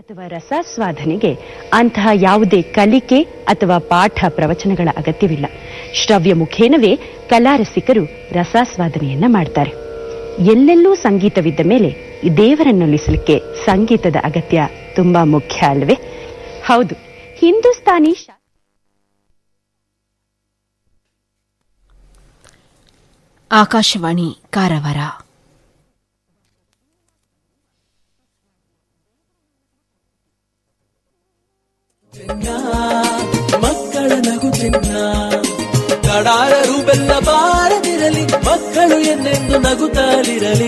ಅಥವಾ ರಸಾಸ್ವಾದನೆಗೆ ಅಂತಹ ಯಾವುದೇ ಕಲಿಕೆ ಅಥವಾ ಪಾಠ ಪ್ರವಚನಗಳ ಅಗತ್ಯವಿಲ್ಲ ಶ್ರವ್ಯ ಮುಖೇನವೇ ಕಲಾರಸಿಕರು ರಸಾಸ್ವಾದನೆಯನ್ನ ಮಾಡ್ತಾರೆ ಎಲ್ಲೆಲ್ಲೂ ಸಂಗೀತವಿದ್ದ ಮೇಲೆ ದೇವರನ್ನೊಲಿಸಲಿಕ್ಕೆ ಸಂಗೀತದ ಅಗತ್ಯ ತುಂಬಾ ಮುಖ್ಯ ಅಲ್ವೇ ಹೌದು ಹಿಂದೂಸ್ತಾನಿ ಶಾ- ಆಕಾಶವಾಣಿ ಕಾರವಾರ ಮಕ್ಕಳ ನಗು ಚಿನ್ನ ಕಡಾರರು ಬೆಲ್ಲ ಬಾರದಿರಲಿ ಮಕ್ಕಳು ಎನ್ನೆಂದು ನಗುತ್ತಲಿರಲಿ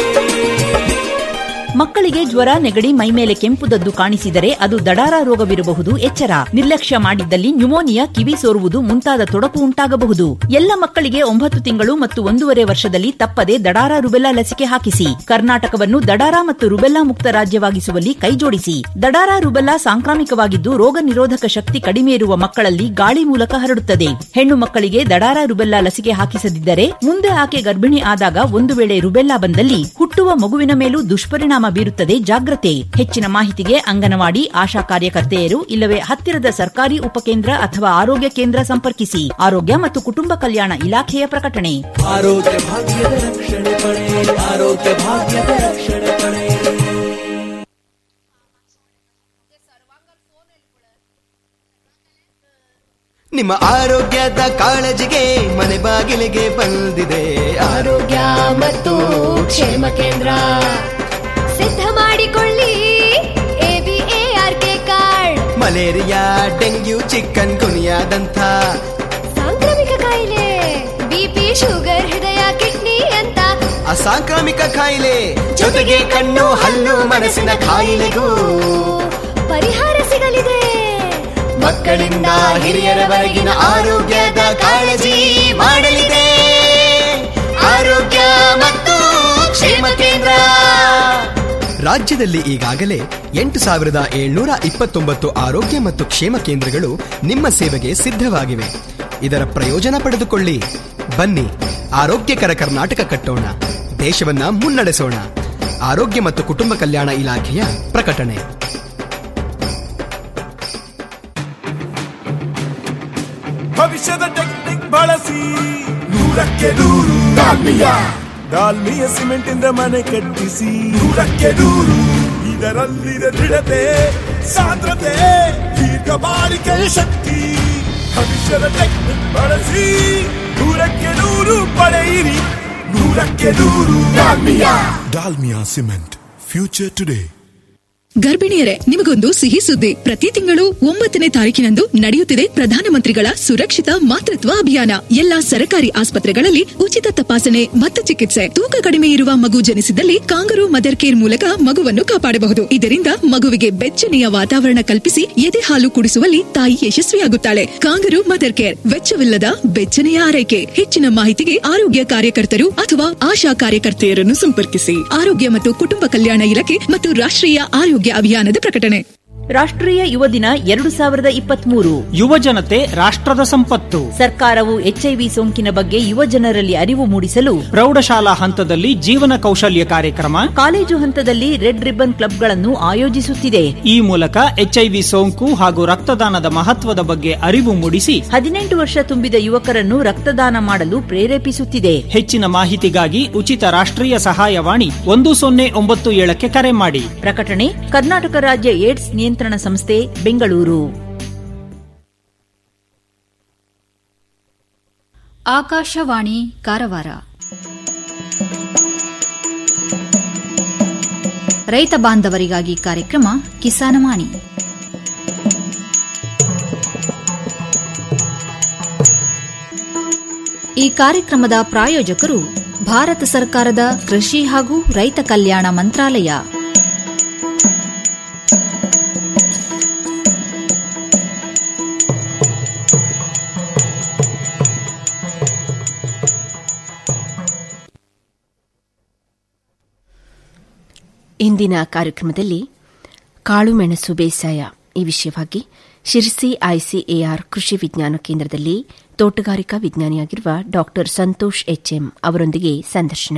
ಮಕ್ಕಳಿಗೆ ಜ್ವರ ನೆಗಡಿ ಮೈಮೇಲೆ ಕೆಂಪುದದ್ದು ಕಾಣಿಸಿದರೆ ಅದು ದಡಾರ ರೋಗವಿರಬಹುದು ಎಚ್ಚರ ನಿರ್ಲಕ್ಷ್ಯ ಮಾಡಿದ್ದಲ್ಲಿ ನ್ಯುಮೋನಿಯಾ ಕಿವಿ ಸೋರುವುದು ಮುಂತಾದ ತೊಡಕು ಉಂಟಾಗಬಹುದು ಎಲ್ಲ ಮಕ್ಕಳಿಗೆ ಒಂಬತ್ತು ತಿಂಗಳು ಮತ್ತು ಒಂದೂವರೆ ವರ್ಷದಲ್ಲಿ ತಪ್ಪದೆ ದಡಾರ ರುಬೆಲ್ಲಾ ಲಸಿಕೆ ಹಾಕಿಸಿ ಕರ್ನಾಟಕವನ್ನು ದಡಾರ ಮತ್ತು ರುಬೆಲ್ಲಾ ಮುಕ್ತ ರಾಜ್ಯವಾಗಿಸುವಲ್ಲಿ ಕೈಜೋಡಿಸಿ ದಡಾರ ರುಬೆಲ್ಲಾ ಸಾಂಕ್ರಾಮಿಕವಾಗಿದ್ದು ರೋಗ ನಿರೋಧಕ ಶಕ್ತಿ ಕಡಿಮೆ ಇರುವ ಮಕ್ಕಳಲ್ಲಿ ಗಾಳಿ ಮೂಲಕ ಹರಡುತ್ತದೆ ಹೆಣ್ಣು ಮಕ್ಕಳಿಗೆ ದಡಾರ ರುಬೆಲ್ಲಾ ಲಸಿಕೆ ಹಾಕಿಸದಿದ್ದರೆ ಮುಂದೆ ಆಕೆ ಗರ್ಭಿಣಿ ಆದಾಗ ಒಂದು ವೇಳೆ ರುಬೆಲ್ಲಾ ಬಂದಲ್ಲಿ ಹುಟ್ಟುವ ಮಗುವಿನ ಮೇಲೂ ದುಷ್ಪರಿಣಾಮ ಬೀರುತ್ತದೆ ಜಾಗ್ರತೆ ಹೆಚ್ಚಿನ ಮಾಹಿತಿಗೆ ಅಂಗನವಾಡಿ ಆಶಾ ಕಾರ್ಯಕರ್ತೆಯರು ಇಲ್ಲವೇ ಹತ್ತಿರದ ಸರ್ಕಾರಿ ಉಪಕೇಂದ್ರ ಅಥವಾ ಆರೋಗ್ಯ ಕೇಂದ್ರ ಸಂಪರ್ಕಿಸಿ ಆರೋಗ್ಯ ಮತ್ತು ಕುಟುಂಬ ಕಲ್ಯಾಣ ಇಲಾಖೆಯ ಪ್ರಕಟಣೆ ಆರೋಗ್ಯ ಭಾಗ್ಯದ ರಕ್ಷಣೆ ಪಡೆ ಆರೋಗ್ಯ ಭಾಗ್ಯದ ರಕ್ಷಣೆ ಪಡೆ ನಿಮ್ಮ ಆರೋಗ್ಯದ ಕಾಳಜಿಗೆ ಮನೆ ಬಾಗಿಲಿಗೆ ಬಂದಿದೆ ಆರೋಗ್ಯ ಮತ್ತು ಕ್ಷೇಮ ಕೇಂದ್ರ ಸಿದ್ಧ ಮಾಡಿಕೊಳ್ಳಿ ಎಬಿಎಆರ್ಕೆ ಕಾರ್ಡ್ ಮಲೇರಿಯಾ ಡೆಂಗ್ಯೂ ಚಿಕನ್ ಗುನಿಯಾದಂಥ ಸಾಂಕ್ರಾಮಿಕ ಕಾಯಿಲೆ ಬಿಪಿ ಶುಗರ್ ಹೃದಯ ಕಿಡ್ನಿ ಅಂತ ಅಸಾಂಕ್ರಾಮಿಕ ಕಾಯಿಲೆ ಜೊತೆಗೆ ಕಣ್ಣು ಹಲ್ಲು ಮನಸ್ಸಿನ ಕಾಯಿಲೆಗೂ ಪರಿಹಾರ ಸಿಗಲಿದೆ ಮಕ್ಕಳಿಂದ ಹಿರಿಯರವರೆಗಿನ ಆರೋಗ್ಯದ ಕಾಳಜಿ ಮಾಡಲಿದೆ ಆರೋಗ್ಯ ಮತ್ತು ಕ್ಷೇಮ ಕೇಂದ್ರ ರಾಜ್ಯದಲ್ಲಿ ಈಗಾಗಲೇ ಎಂಟು ಸಾವಿರದ ಏಳ್ನೂರ ಇಪ್ಪತ್ತೊಂಬತ್ತು ಆರೋಗ್ಯ ಮತ್ತು ಕ್ಷೇಮ ಕೇಂದ್ರಗಳು ನಿಮ್ಮ ಸೇವೆಗೆ ಸಿದ್ಧವಾಗಿವೆ ಇದರ ಪ್ರಯೋಜನ ಪಡೆದುಕೊಳ್ಳಿ ಬನ್ನಿ ಆರೋಗ್ಯಕರ ಕರ್ನಾಟಕ ಕಟ್ಟೋಣ ದೇಶವನ್ನ ಮುನ್ನಡೆಸೋಣ ಆರೋಗ್ಯ ಮತ್ತು ಕುಟುಂಬ ಕಲ್ಯಾಣ ಇಲಾಖೆಯ ಪ್ರಕಟಣೆ ಭವಿಷ್ಯದ ಟೆಕ್ನಿಕ್ ಬಳಸಿ ನೂರಕ್ಕೆ ನೂರು ಡಾಲ್ಮಿಯ ಡಾಲ್ಮಿಯ ಸಿಮೆಂಟ್ ಇಂದ ಮನೆ ಕಟ್ಟಿಸಿ ನೂರಕ್ಕೆ ನೂರು ಇದರಲ್ಲಿದೆ ದೃಢತೆ ಸಾಂದ್ರತೆ ದೀರ್ಘ ಬಾಳಿಕೆಯ ಶಕ್ತಿ ಭವಿಷ್ಯದ ಟೆಕ್ನಿಕ್ ಬಳಸಿ ನೂರಕ್ಕೆ ನೂರು ಪಡೆಯಿರಿ ನೂರಕ್ಕೆ ನೂರು Dalmia Dalmia cement future today ಗರ್ಭಿಣಿಯರೇ ನಿಮಗೊಂದು ಸಿಹಿ ಸುದ್ದಿ ಪ್ರತಿ ತಿಂಗಳು ಒಂಬತ್ತನೇ ತಾರೀಕಿನಂದು ನಡೆಯುತ್ತಿದೆ ಪ್ರಧಾನಮಂತ್ರಿಗಳ ಸುರಕ್ಷಿತ ಮಾತೃತ್ವ ಅಭಿಯಾನ ಎಲ್ಲಾ ಸರಕಾರಿ ಆಸ್ಪತ್ರೆಗಳಲ್ಲಿ ಉಚಿತ ತಪಾಸಣೆ ಮತ್ತು ಚಿಕಿತ್ಸೆ ತೂಕ ಕಡಿಮೆ ಇರುವ ಮಗು ಜನಿಸಿದಲ್ಲಿ ಕಾಂಗರು ಮದರ್ ಕೇರ್ ಮೂಲಕ ಮಗುವನ್ನು ಕಾಪಾಡಬಹುದು ಇದರಿಂದ ಮಗುವಿಗೆ ಬೆಚ್ಚನೆಯ ವಾತಾವರಣ ಕಲ್ಪಿಸಿ ಎದೆ ಹಾಲು ಕುಡಿಸುವಲ್ಲಿ ತಾಯಿ ಯಶಸ್ವಿಯಾಗುತ್ತಾಳೆ ಕಾಂಗರು ಮದರ್ ಕೇರ್ ವೆಚ್ಚವಿಲ್ಲದ ಬೆಚ್ಚನೆಯ ಆರೈಕೆ ಹೆಚ್ಚಿನ ಮಾಹಿತಿಗೆ ಆರೋಗ್ಯ ಕಾರ್ಯಕರ್ತರು ಅಥವಾ ಆಶಾ ಕಾರ್ಯಕರ್ತೆಯರನ್ನು ಸಂಪರ್ಕಿಸಿ ಆರೋಗ್ಯ ಮತ್ತು ಕುಟುಂಬ ಕಲ್ಯಾಣ ಇಲಾಖೆ ಮತ್ತು ರಾಷ್ಟ್ರೀಯ ಆರೋಗ್ಯ ಅಭಿಯಾನದ ಪ್ರಕಟಣೆ ರಾಷ್ಟ್ರೀಯ ಯುವ ದಿನ ಎರಡು ಸಾವಿರದ ಇಪ್ಪತ್ಮೂರು ಯುವ ಜನತೆ ರಾಷ್ಟ್ರದ ಸಂಪತ್ತು ಸರ್ಕಾರವು ಎಚ್ಐವಿ ಸೋಂಕಿನ ಬಗ್ಗೆ ಯುವ ಜನರಲ್ಲಿ ಅರಿವು ಮೂಡಿಸಲು ಪ್ರೌಢಶಾಲಾ ಹಂತದಲ್ಲಿ ಜೀವನ ಕೌಶಲ್ಯ ಕಾರ್ಯಕ್ರಮ ಕಾಲೇಜು ಹಂತದಲ್ಲಿ ರೆಡ್ ರಿಬ್ಬನ್ ಕ್ಲಬ್ಗಳನ್ನು ಆಯೋಜಿಸುತ್ತಿದೆ ಈ ಮೂಲಕ ಎಚ್ಐವಿ ಸೋಂಕು ಹಾಗೂ ರಕ್ತದಾನದ ಮಹತ್ವದ ಬಗ್ಗೆ ಅರಿವು ಮೂಡಿಸಿ ಹದಿನೆಂಟು ವರ್ಷ ತುಂಬಿದ ಯುವಕರನ್ನು ರಕ್ತದಾನ ಮಾಡಲು ಪ್ರೇರೇಪಿಸುತ್ತಿದೆ ಹೆಚ್ಚಿನ ಮಾಹಿತಿಗಾಗಿ ಉಚಿತ ರಾಷ್ಟ್ರೀಯ ಸಹಾಯವಾಣಿ ಒಂದು ಸೊನ್ನೆ ಒಂಬತ್ತು ಏಳಕ್ಕೆ ಕರೆ ಮಾಡಿ ಪ್ರಕಟಣೆ ಕರ್ನಾಟಕ ರಾಜ್ಯ ಏಡ್ಸ್ ನಿಯಂತ್ರಣ ಸಂಸ್ಥೆ ಬೆಂಗಳೂರು ಆಕಾಶವಾಣಿ ಕಾರವಾರ ರೈತ ಬಾಂಧವರಿಗಾಗಿ ಕಾರ್ಯಕ್ರಮ ಕಿಸಾನವಾಣಿ ಈ ಕಾರ್ಯಕ್ರಮದ ಪ್ರಾಯೋಜಕರು ಭಾರತ ಸರ್ಕಾರದ ಕೃಷಿ ಹಾಗೂ ರೈತ ಕಲ್ಯಾಣ ಮಂತ್ರಾಲಯ ಇಂದಿನ ಕಾರ್ಯಕ್ರಮದಲ್ಲಿ ಕಾಳುಮೆಣಸು ಬೇಸಾಯ ಈ ವಿಷಯವಾಗಿ ಶಿರ್ಸಿ ಐಸಿಎಆರ್ ಕೃಷಿ ವಿಜ್ಞಾನ ಕೇಂದ್ರದಲ್ಲಿ ತೋಟಗಾರಿಕಾ ವಿಜ್ಞಾನಿಯಾಗಿರುವ ಡಾ ಸಂತೋಷ್ ಎಚ್ಎಂ ಅವರೊಂದಿಗೆ ಸಂದರ್ಶನ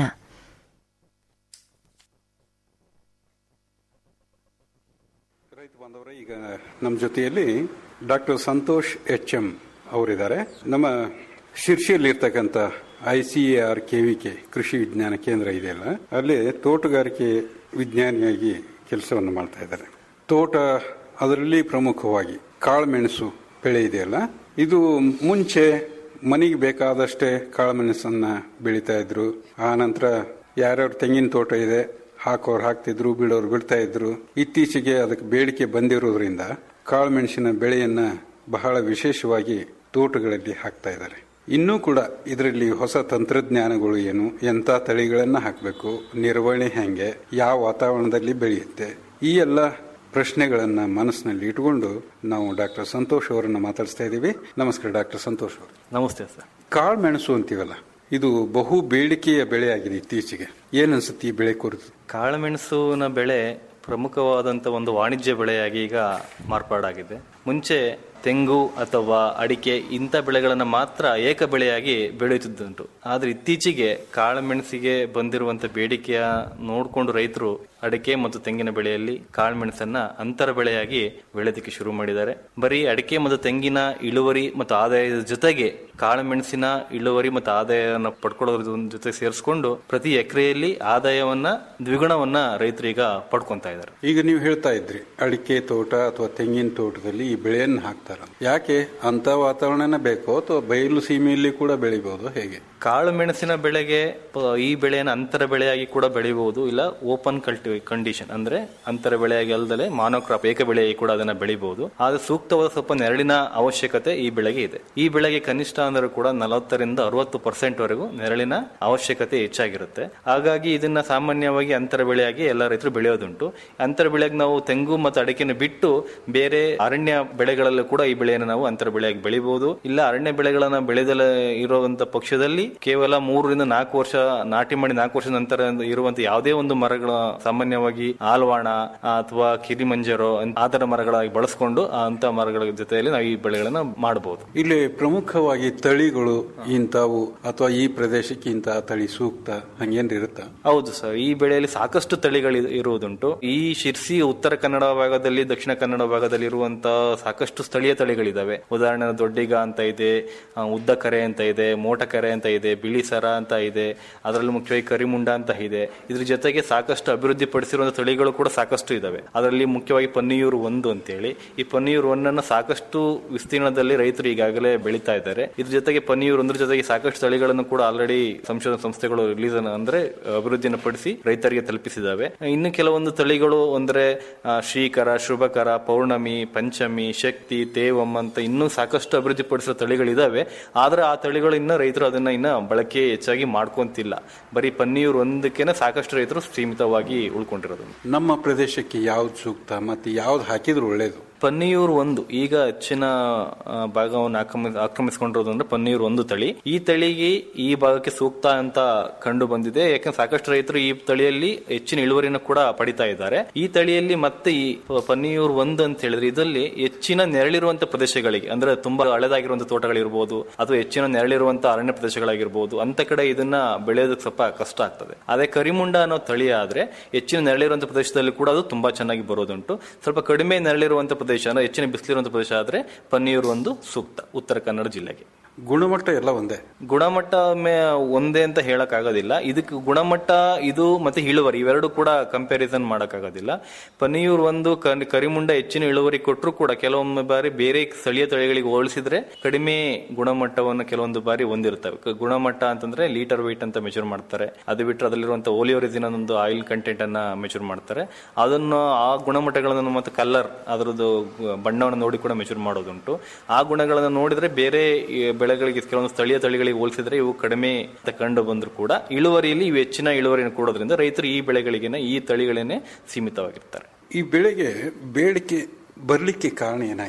ಬಾಂಧವರೇ ಈಗ ನಮ್ಮ ಜೊತೆಯಲ್ಲಿ ಡಾಕ್ಟರ್ ಸಂತೋಷ್ ಎಚ್ ಎಂ ಅವರಿದ್ದಾರೆ ನಮ್ಮ ಶಿರ್ಷಿಯಲ್ಲಿ ಇರ್ತಕ್ಕಂಥ I C A R KVK ಕೃಷಿ ವಿಜ್ಞಾನ ಕೇಂದ್ರ ಇದೆಯಲ್ಲ ಅಲ್ಲಿ ತೋಟಗಾರಿಕೆ ವಿಜ್ಞಾನಿಯಾಗಿ ಕೆಲಸವನ್ನು ಮಾಡ್ತಾ ಇದ್ದಾರೆ ತೋಟ ಅದರಲ್ಲಿ ಪ್ರಮುಖವಾಗಿ ಕಾಳುಮೆಣಸು ಬೆಳೆ ಇದೆಯಲ್ಲ ಇದು ಮುಂಚೆ ಮನೆಗೆ ಬೇಕಾದಷ್ಟೇ ಕಾಳುಮೆಣಸನ್ನ ಬೆಳೀತಾ ಇದ್ರು ಆ ನಂತರ ಯಾರ್ಯಾರು ತೆಂಗಿನ ತೋಟ ಇದೆ ಹಾಕೋರು ಹಾಕ್ತಿದ್ರು ಬಿಡೋರು ಬಿಡ್ತಾ ಇದ್ರು ಇತ್ತೀಚೆಗೆ ಅದಕ್ಕೆ ಬೇಡಿಕೆ ಬಂದಿರೋದ್ರಿಂದ ಕಾಳುಮೆಣಸಿನ ಬೆಳೆಯನ್ನ ಬಹಳ ವಿಶೇಷವಾಗಿ ತೋಟಗಳಲ್ಲಿ ಹಾಕ್ತಾ ಇದ್ದಾರೆ ಇನ್ನೂ ಕೂಡ ಇದರಲ್ಲಿ ಹೊಸ ತಂತ್ರಜ್ಞಾನಗಳು ಏನು ಎಂಥ ತಳಿಗಳನ್ನ ಹಾಕಬೇಕು ನಿರ್ವಹಣೆ ಹೆಂಗೆ ಯಾವ ವಾತಾವರಣದಲ್ಲಿ ಬೆಳೆಯುತ್ತೆ ಈ ಎಲ್ಲ ಪ್ರಶ್ನೆಗಳನ್ನ ಮನಸ್ಸಿನಲ್ಲಿ ಇಟ್ಕೊಂಡು ನಾವು ಡಾಕ್ಟರ್ ಸಂತೋಷ್ ಅವರನ್ನ ಮಾತಾಡಿಸ್ತಾ ಇದ್ದೀವಿ ನಮಸ್ಕಾರ ಡಾಕ್ಟರ್ ಸಂತೋಷ್ ಅವರು ನಮಸ್ತೆ ಸರ್ ಕಾಳು ಮೆಣಸು ಅಂತೀವಲ್ಲ ಇದು ಬಹು ಬೇಡಿಕೆಯ ಬೆಳೆ ಆಗಿದೆ ಇತ್ತೀಚೆಗೆ ಏನ್ ಅನ್ಸುತ್ತೆ ಈ ಬೆಳೆ ಕುರಿತು ಕಾಳುಮೆಣಸುವಿನ ಬೆಳೆ ಪ್ರಮುಖವಾದಂಥ ಒಂದು ವಾಣಿಜ್ಯ ಬೆಳೆಯಾಗಿ ಈಗ ಮಾರ್ಪಾಡಾಗಿದೆ ಮುಂಚೆ ತೆಂಗು ಅಥವಾ ಅಡಿಕೆ ಇಂಥ ಬೆಳೆಗಳನ್ನು ಮಾತ್ರ ಏಕ ಬೆಳೆಯಾಗಿ ಬೆಳೆಯುತ್ತಿದ್ದುಂಟು ಆದರೆ ಇತ್ತೀಚೆಗೆ ಕಾಳುಮೆಣಸಿಗೆ ಬಂದಿರುವಂಥ ಬೇಡಿಕೆಯ ನೋಡಿಕೊಂಡು ರೈತರು ಅಡಿಕೆ ಮತ್ತು ತೆಂಗಿನ ಬೆಳೆಯಲ್ಲಿ ಕಾಳುಮೆಣಸನ್ನ ಅಂತರ ಬೆಳೆಯಾಗಿ ಬೆಳೆಯೋದಕ್ಕೆ ಶುರು ಮಾಡಿದ್ದಾರೆ ಬರೀ ಅಡಿಕೆ ಮತ್ತು ತೆಂಗಿನ ಇಳುವರಿ ಮತ್ತು ಆದಾಯದ ಜೊತೆಗೆ ಕಾಳುಮೆಣಸಿನ ಇಳುವರಿ ಮತ್ತು ಆದಾಯವನ್ನು ಪಡ್ಕೊಳ್ಳೋದ್ರ ಜೊತೆ ಸೇರಿಸ್ಕೊಂಡು ಪ್ರತಿ ಎಕರೆಯಲ್ಲಿ ಆದಾಯವನ್ನ ದ್ವಿಗುಣವನ್ನ ರೈತರು ಈಗ ಪಡ್ಕೊಂತಾ ಇದ್ದಾರೆ ಈಗ ನೀವು ಹೇಳ್ತಾ ಇದ್ರಿ ಅಡಿಕೆ ತೋಟ ಅಥವಾ ತೆಂಗಿನ ತೋಟದಲ್ಲಿ ಈ ಬೆಳೆಯನ್ನು ಹಾಕ್ತಾರ ಯಾಕೆ ಅಂತ ವಾತಾವರಣನೇ ಬೇಕೋ ಅಥವಾ ಬಯಲು ಸೀಮೆಯಲ್ಲಿ ಕೂಡ ಬೆಳಿಬಹುದು ಹೇಗೆ ಕಾಳು ಮೆಣಸಿನ ಬೆಳೆಗೆ ಪ- ಈ ಬೆಳೆಯನ್ನು ಅಂತರ ಬೆಳೆಯಾಗಿ ಕೂಡ ಬೆಳಿಬಹುದು ಇಲ್ಲ ಓಪನ್ ಕಲ್ಟಿ ಕಂಡೀಷನ್ ಅಂದ್ರೆ ಅಂತರ ಬೆಳೆಯಾಗಿ ಅಲ್ಲದೆ ಮಾನೋಕ್ರಾಪ್ ಏಕ ಬೆಳೆಯಾಗಿ ಕೂಡ ಅದನ್ನ ಬೆಳಿಬಹುದು ಆದ್ರೆ ಸೂಕ್ತವಾದ ಸ್ವಲ್ಪ ನೆರಳಿನ ಅವಶ್ಯಕತೆ ಈ ಬೆಳೆಗೆ ಇದೆ ಈ ಬೆಳೆಗೆ ಕನಿಷ್ಠ ಅಂದ್ರೆ ಕೂಡ ನಲವತ್ತರಿಂದ ಅರವತ್ತು ಪರ್ಸೆಂಟ್ ವರೆಗೂ ನೆರಳಿನ ಅವಶ್ಯಕತೆ ಹೆಚ್ಚಾಗಿರುತ್ತೆ ಹಾಗಾಗಿ ಇದನ್ನ ಸಾಮಾನ್ಯವಾಗಿ ಅಂತರ ಬೆಳೆಯಾಗಿ ಎಲ್ಲ ರೈತರು ಬೆಳೆಯೋದುಂಟು ಅಂತರ ಬೆಳೆಯಾಗಿ ನಾವು ತೆಂಗು ಮತ್ತು ಅಡಿಕೆನ ಬಿಟ್ಟು ಬೇರೆ ಅರಣ್ಯ ಬೆಳೆಗಳಲ್ಲೂ ಕೂಡ ಈ ಬೆಳೆಯನ್ನು ನಾವು ಅಂತರ ಬೆಳೆಯಾಗಿ ಬೆಳಿಬಹುದು ಇಲ್ಲ ಅರಣ್ಯ ಬೆಳೆಗಳನ್ನ ಬೆಳೆದಲ್ಲ ಇರುವಂತ ಪಕ್ಷದಲ್ಲಿ ಕೇವಲ ಮೂರರಿಂದ ನಾಲ್ಕು ವರ್ಷ ನಾಟಿ ಮಾಡಿ ನಾಲ್ಕು ವರ್ಷದ ನಂತರ ಇರುವಂತ ಯಾವುದೇ ಒಂದು ಮರಗಳ ಸಾಮಾನ್ಯವಾಗಿ ಆಲ್ವಾಣ ಅಥವಾ ಕಿರಿಮಂಜರೋ ಆ ತರ ಮರಗಳಾಗಿ ಬಳಸ್ಕೊಂಡು ಆ ಅಂತ ಮರಗಳ ಜೊತೆಯಲ್ಲಿ ನಾವು ಈ ಬೆಳೆಗಳನ್ನ ಮಾಡಬಹುದು ಇಲ್ಲಿ ಪ್ರಮುಖವಾಗಿ ತಳಿಗಳು ಇಂಥವು ಅಥವಾ ಈ ಪ್ರದೇಶಕ್ಕೆ ಇಂತಹ ತಳಿ ಸೂಕ್ತ ಹಂಗೇನ್ರಿ ಇರುತ್ತಾ ಹೌದು ಸರ್ ಈ ಬೆಳೆಯಲ್ಲಿ ಸಾಕಷ್ಟು ತಳಿಗಳು ಇ- ಇರುವುದುಂಟು ಈ ಶಿರ್ಸಿ ಉತ್ತರ ಕನ್ನಡ ಭಾಗದಲ್ಲಿ ದಕ್ಷಿಣ ಕನ್ನಡ ಭಾಗದಲ್ಲಿ ಇರುವಂತಹ ಸಾಕಷ್ಟು ಸ್ಥಳೀಯ ತಳಿಗಳಿದಾವೆ ಉದಾಹರಣೆ ದೊಡ್ಡಿಗ ಅಂತ ಇದೆ ಆ, ಉದ್ದ ಕರೆ ಅಂತ ಇದೆ ಮೋಟ ಕರೆ ಅಂತ ಇದೆ ಬಿಳಿ ಸರ ಅಂತ ಇದೆ ಅದರಲ್ಲಿ ಮುಖ್ಯವಾಗಿ ಕರಿಮುಂಡ ಅಂತ ಇದೆ ಇದ್ರ ಜೊತೆಗೆ ಸಾಕಷ್ಟು ಅಭಿವೃದ್ಧಿ ಪಡಿಸಿರುವಂತಹ ತಳಿಗಳು ಕೂಡ ಸಾಕಷ್ಟು ಇದಾವೆ ಅದರಲ್ಲಿ ಮುಖ್ಯವಾಗಿ ಪನ್ನಿಯೂರು ಒಂದು ಅಂತೇಳಿ ಈ ಪನ್ನಿಯೂರು ಒಂದನ್ನು ಸಾಕಷ್ಟು ವಿಸ್ತೀರ್ಣದಲ್ಲಿ ರೈತರು ಈಗಾಗಲೇ ಬೆಳೀತಾ ಇದ್ದಾರೆ ಇದ್ರ ಜೊತೆಗೆ ಪನ್ನಿಯೂರು ಒಂದ್ರ ಜೊತೆಗೆ ಸಾಕಷ್ಟು ತಳಿಗಳನ್ನು ಕೂಡ ಆಲ್ರೆಡಿ ಸಂಶೋಧನಾ ಸಂಸ್ಥೆಗಳು ರಿಲೀಸ್ ಅಂದ್ರೆ ಅಭಿವೃದ್ಧಿಯನ್ನು ಪಡಿಸಿ ರೈತರಿಗೆ ತಲುಪಿಸಿದಾವೆ ಇನ್ನು ಕೆಲವೊಂದು ತಳಿಗಳು ಅಂದ್ರೆ ಆ, ಶ್ರೀಕರ ಶುಭಕರ ಪೌರ್ಣಮಿ ಪಂಚಮಿ ಶಕ್ತಿ ತೇವಂ ಅಂತ ಇನ್ನೂ ಸಾಕಷ್ಟು ಅಭಿವೃದ್ಧಿ ಪಡಿಸಿದ ತಳಿಗಳಿದಾವೆ ಆದ್ರೆ ಆ ತಳಿಗಳು ಇನ್ನ ರೈತರು ಅದನ್ನ ಇನ್ನ ಬಳಕೆ ಹೆಚ್ಚಾಗಿ ಮಾಡ್ಕೊಂತಿಲ್ಲ ಬರೀ ಪನ್ನೀರ್ ಒಂದಕ್ಕೇನೆ ಸಾಕಷ್ಟು ರೈತರು ಸೀಮಿತವಾಗಿ ಉಳ್ಕೊಂಡಿರೋದು ನಮ್ಮ ಪ್ರದೇಶಕ್ಕೆ ಯಾವ್ದು ಸೂಕ್ತ ಮತ್ತೆ ಯಾವ್ದು ಹಾಕಿದ್ರೆ ಒಳ್ಳೇದು ಪನ್ನೀರ್ ಒಂದು ಈಗ ಹೆಚ್ಚಿನ ಆ, ಭಾಗವನ್ನು ಆಕ್ರಮಿಸ್ ಆಕ್ರಮಿಸಿಕೊಂಡಿರೋದು ಅಂದ್ರೆ ಪನ್ನೀರ್ ಒಂದು ತಳಿ ಈ ತಳಿಗೆ ಈ ಭಾಗಕ್ಕೆ ಸೂಕ್ತ ಅಂತ ಕಂಡು ಬಂದಿದೆ ಯಾಕಂದ್ರೆ ಸಾಕಷ್ಟು ರೈತರು ಈ ತಳಿಯಲ್ಲಿ ಹೆಚ್ಚಿನ ಇಳುವರಿಯನ್ನು ಕೂಡ ಪಡಿತಾ ಇದ್ದಾರೆ ಈ ತಳಿಯಲ್ಲಿ ಮತ್ತೆ ಈ ಪನ್ನೀರ್ ಒಂದು ಅಂತ ಹೇಳಿದ್ರೆ ಇದರಲ್ಲಿ ಹೆಚ್ಚಿನ ನೆರಳಿರುವಂತ ಪ್ರದೇಶಗಳಿಗೆ ಅಂದ್ರೆ ತುಂಬಾ ಹಳೆದಾಗಿರುವಂತ ತೋಟಗಳಿರ್ಬೋದು ಅಥವಾ ಹೆಚ್ಚಿನ ನೆರಳಿರುವಂತ ಅರಣ್ಯ ಪ್ರದೇಶಗಳಾಗಿರ್ಬೋದು ಅಂತ ಕಡೆ ಇದನ್ನ ಬೆಳೆಯೋದಕ್ಕೆ ಸ್ವಲ್ಪ ಕಷ್ಟ ಆಗ್ತದೆ ಅದೇ ಕರಿಮುಂಡ ಅನ್ನೋ ತಳಿ ಆದ್ರೆ ಹೆಚ್ಚಿನ ನೆರಳಿರುವಂತ ಪ್ರದೇಶದಲ್ಲಿ ಕೂಡ ಅದು ತುಂಬಾ ಚೆನ್ನಾಗಿ ಬರೋದುಂಟು ಸ್ವಲ್ಪ ಕಡಿಮೆ ನೆರಳಿರುವಂತ ಪ್ರದೇಶ ಅಂದ್ರೆ ಹೆಚ್ಚಿನ ಬಿಸಿಲಿರುವಂತ ಪ್ರದೇಶ ಆದ್ರೆ ಪನ್ನೀರ್ ಒಂದು ಸೂಕ್ತ ಉತ್ತರ ಕನ್ನಡ ಜಿಲ್ಲೆಗೆ ಗುಣಮಟ್ಟ ಎಲ್ಲ ಒಂದೇ ಗುಣಮಟ್ಟ ಮೇ ಒಂದೇ ಅಂತ ಹೇಳಕ್ ಆಗೋದಿಲ್ಲ ಇದಕ್ಕೆ ಗುಣಮಟ್ಟ ಇದು ಮತ್ತೆ ಇಳುವರಿ ಇವೆರಡು ಕೂಡ ಕಂಪ್ಯಾರಿಸನ್ ಮಾಡಕ್ ಆಗೋದಿಲ್ಲ ಪನ್ನೀರ್ ಒಂದು ಕ- ಕರಿಮುಂಡ ಹೆಚ್ಚಿನ ಇಳುವರಿ ಕೊಟ್ಟರು ಕೂಡ ಕೆಲವೊಮ್ಮೆ ಬಾರಿ ಬೇರೆ ಸ್ಥಳೀಯ ತಳಿಗಳಿಗೆ ಹೋಲಿಸಿದ್ರೆ ಕಡಿಮೆ ಗುಣಮಟ್ಟವನ್ನು ಕೆಲವೊಂದು ಬಾರಿ ಹೊಂದಿರ್ತವೆ ಕ- ಗುಣಮಟ್ಟ ಅಂತಂದ್ರೆ ಲೀಟರ್ weight ಅಂತ ಮೆಜರ್ ಮಾಡ್ತಾರೆ ಅದು ಬಿಟ್ಟರೆ ಅದರಲ್ಲಿರುವಂತ ಓಲಿಯೋರಿಜಿನ್ ಒಂದು ಆಯಿಲ್ ಕಂಟೆಂಟ್ ಅನ್ನ ಮೆಜರ್ ಮಾಡ್ತಾರೆ ಅದನ್ನು ಆ ಗುಣಮಟ್ಟಗಳನ್ನು ಮತ್ತೆ ಕಲರ್ ಅದರದ್ದು ಬಣ್ಣವನ್ನು ನೋಡಿ ಕೂಡ ಮೆಜರ್ ಮಾಡೋದುಂಟು ಆ ಗುಣಗಳನ್ನು ನೋಡಿದ್ರೆ ಬೇರೆ ಈ ಬೆಳೆಗಳಿಗೆ ಕೆಲವೊಂದು ಸ್ಥಳೀಯ ತಳಿಗಳಿಗೆ ಹೋಲಿಸಿದ್ರೆ ಇವು ಕಡಿಮೆ ಅಂತ ಕಂಡು ಬಂದ್ರು ಕೂಡ ಇಳುವರಿಯಲ್ಲಿ ಇವು ಹೆಚ್ಚಿನ ಇಳುವರಿಯನ್ನು ಕೊಡೋದ್ರಿಂದ ರೈತರು ಈ ಬೆಳೆಗಳಿಗೆನೆ ಈ ತಳಿಗಳೇನೆ ಸೀಮಿತವಾಗಿರ್ತಾರೆ ಈ ಬೆಳೆಗೆ ಬೇಡಿಕೆ ಬರ್ಲಿಕ್ಕೆ ಕಾರಣ ಏನಾಯ್ತು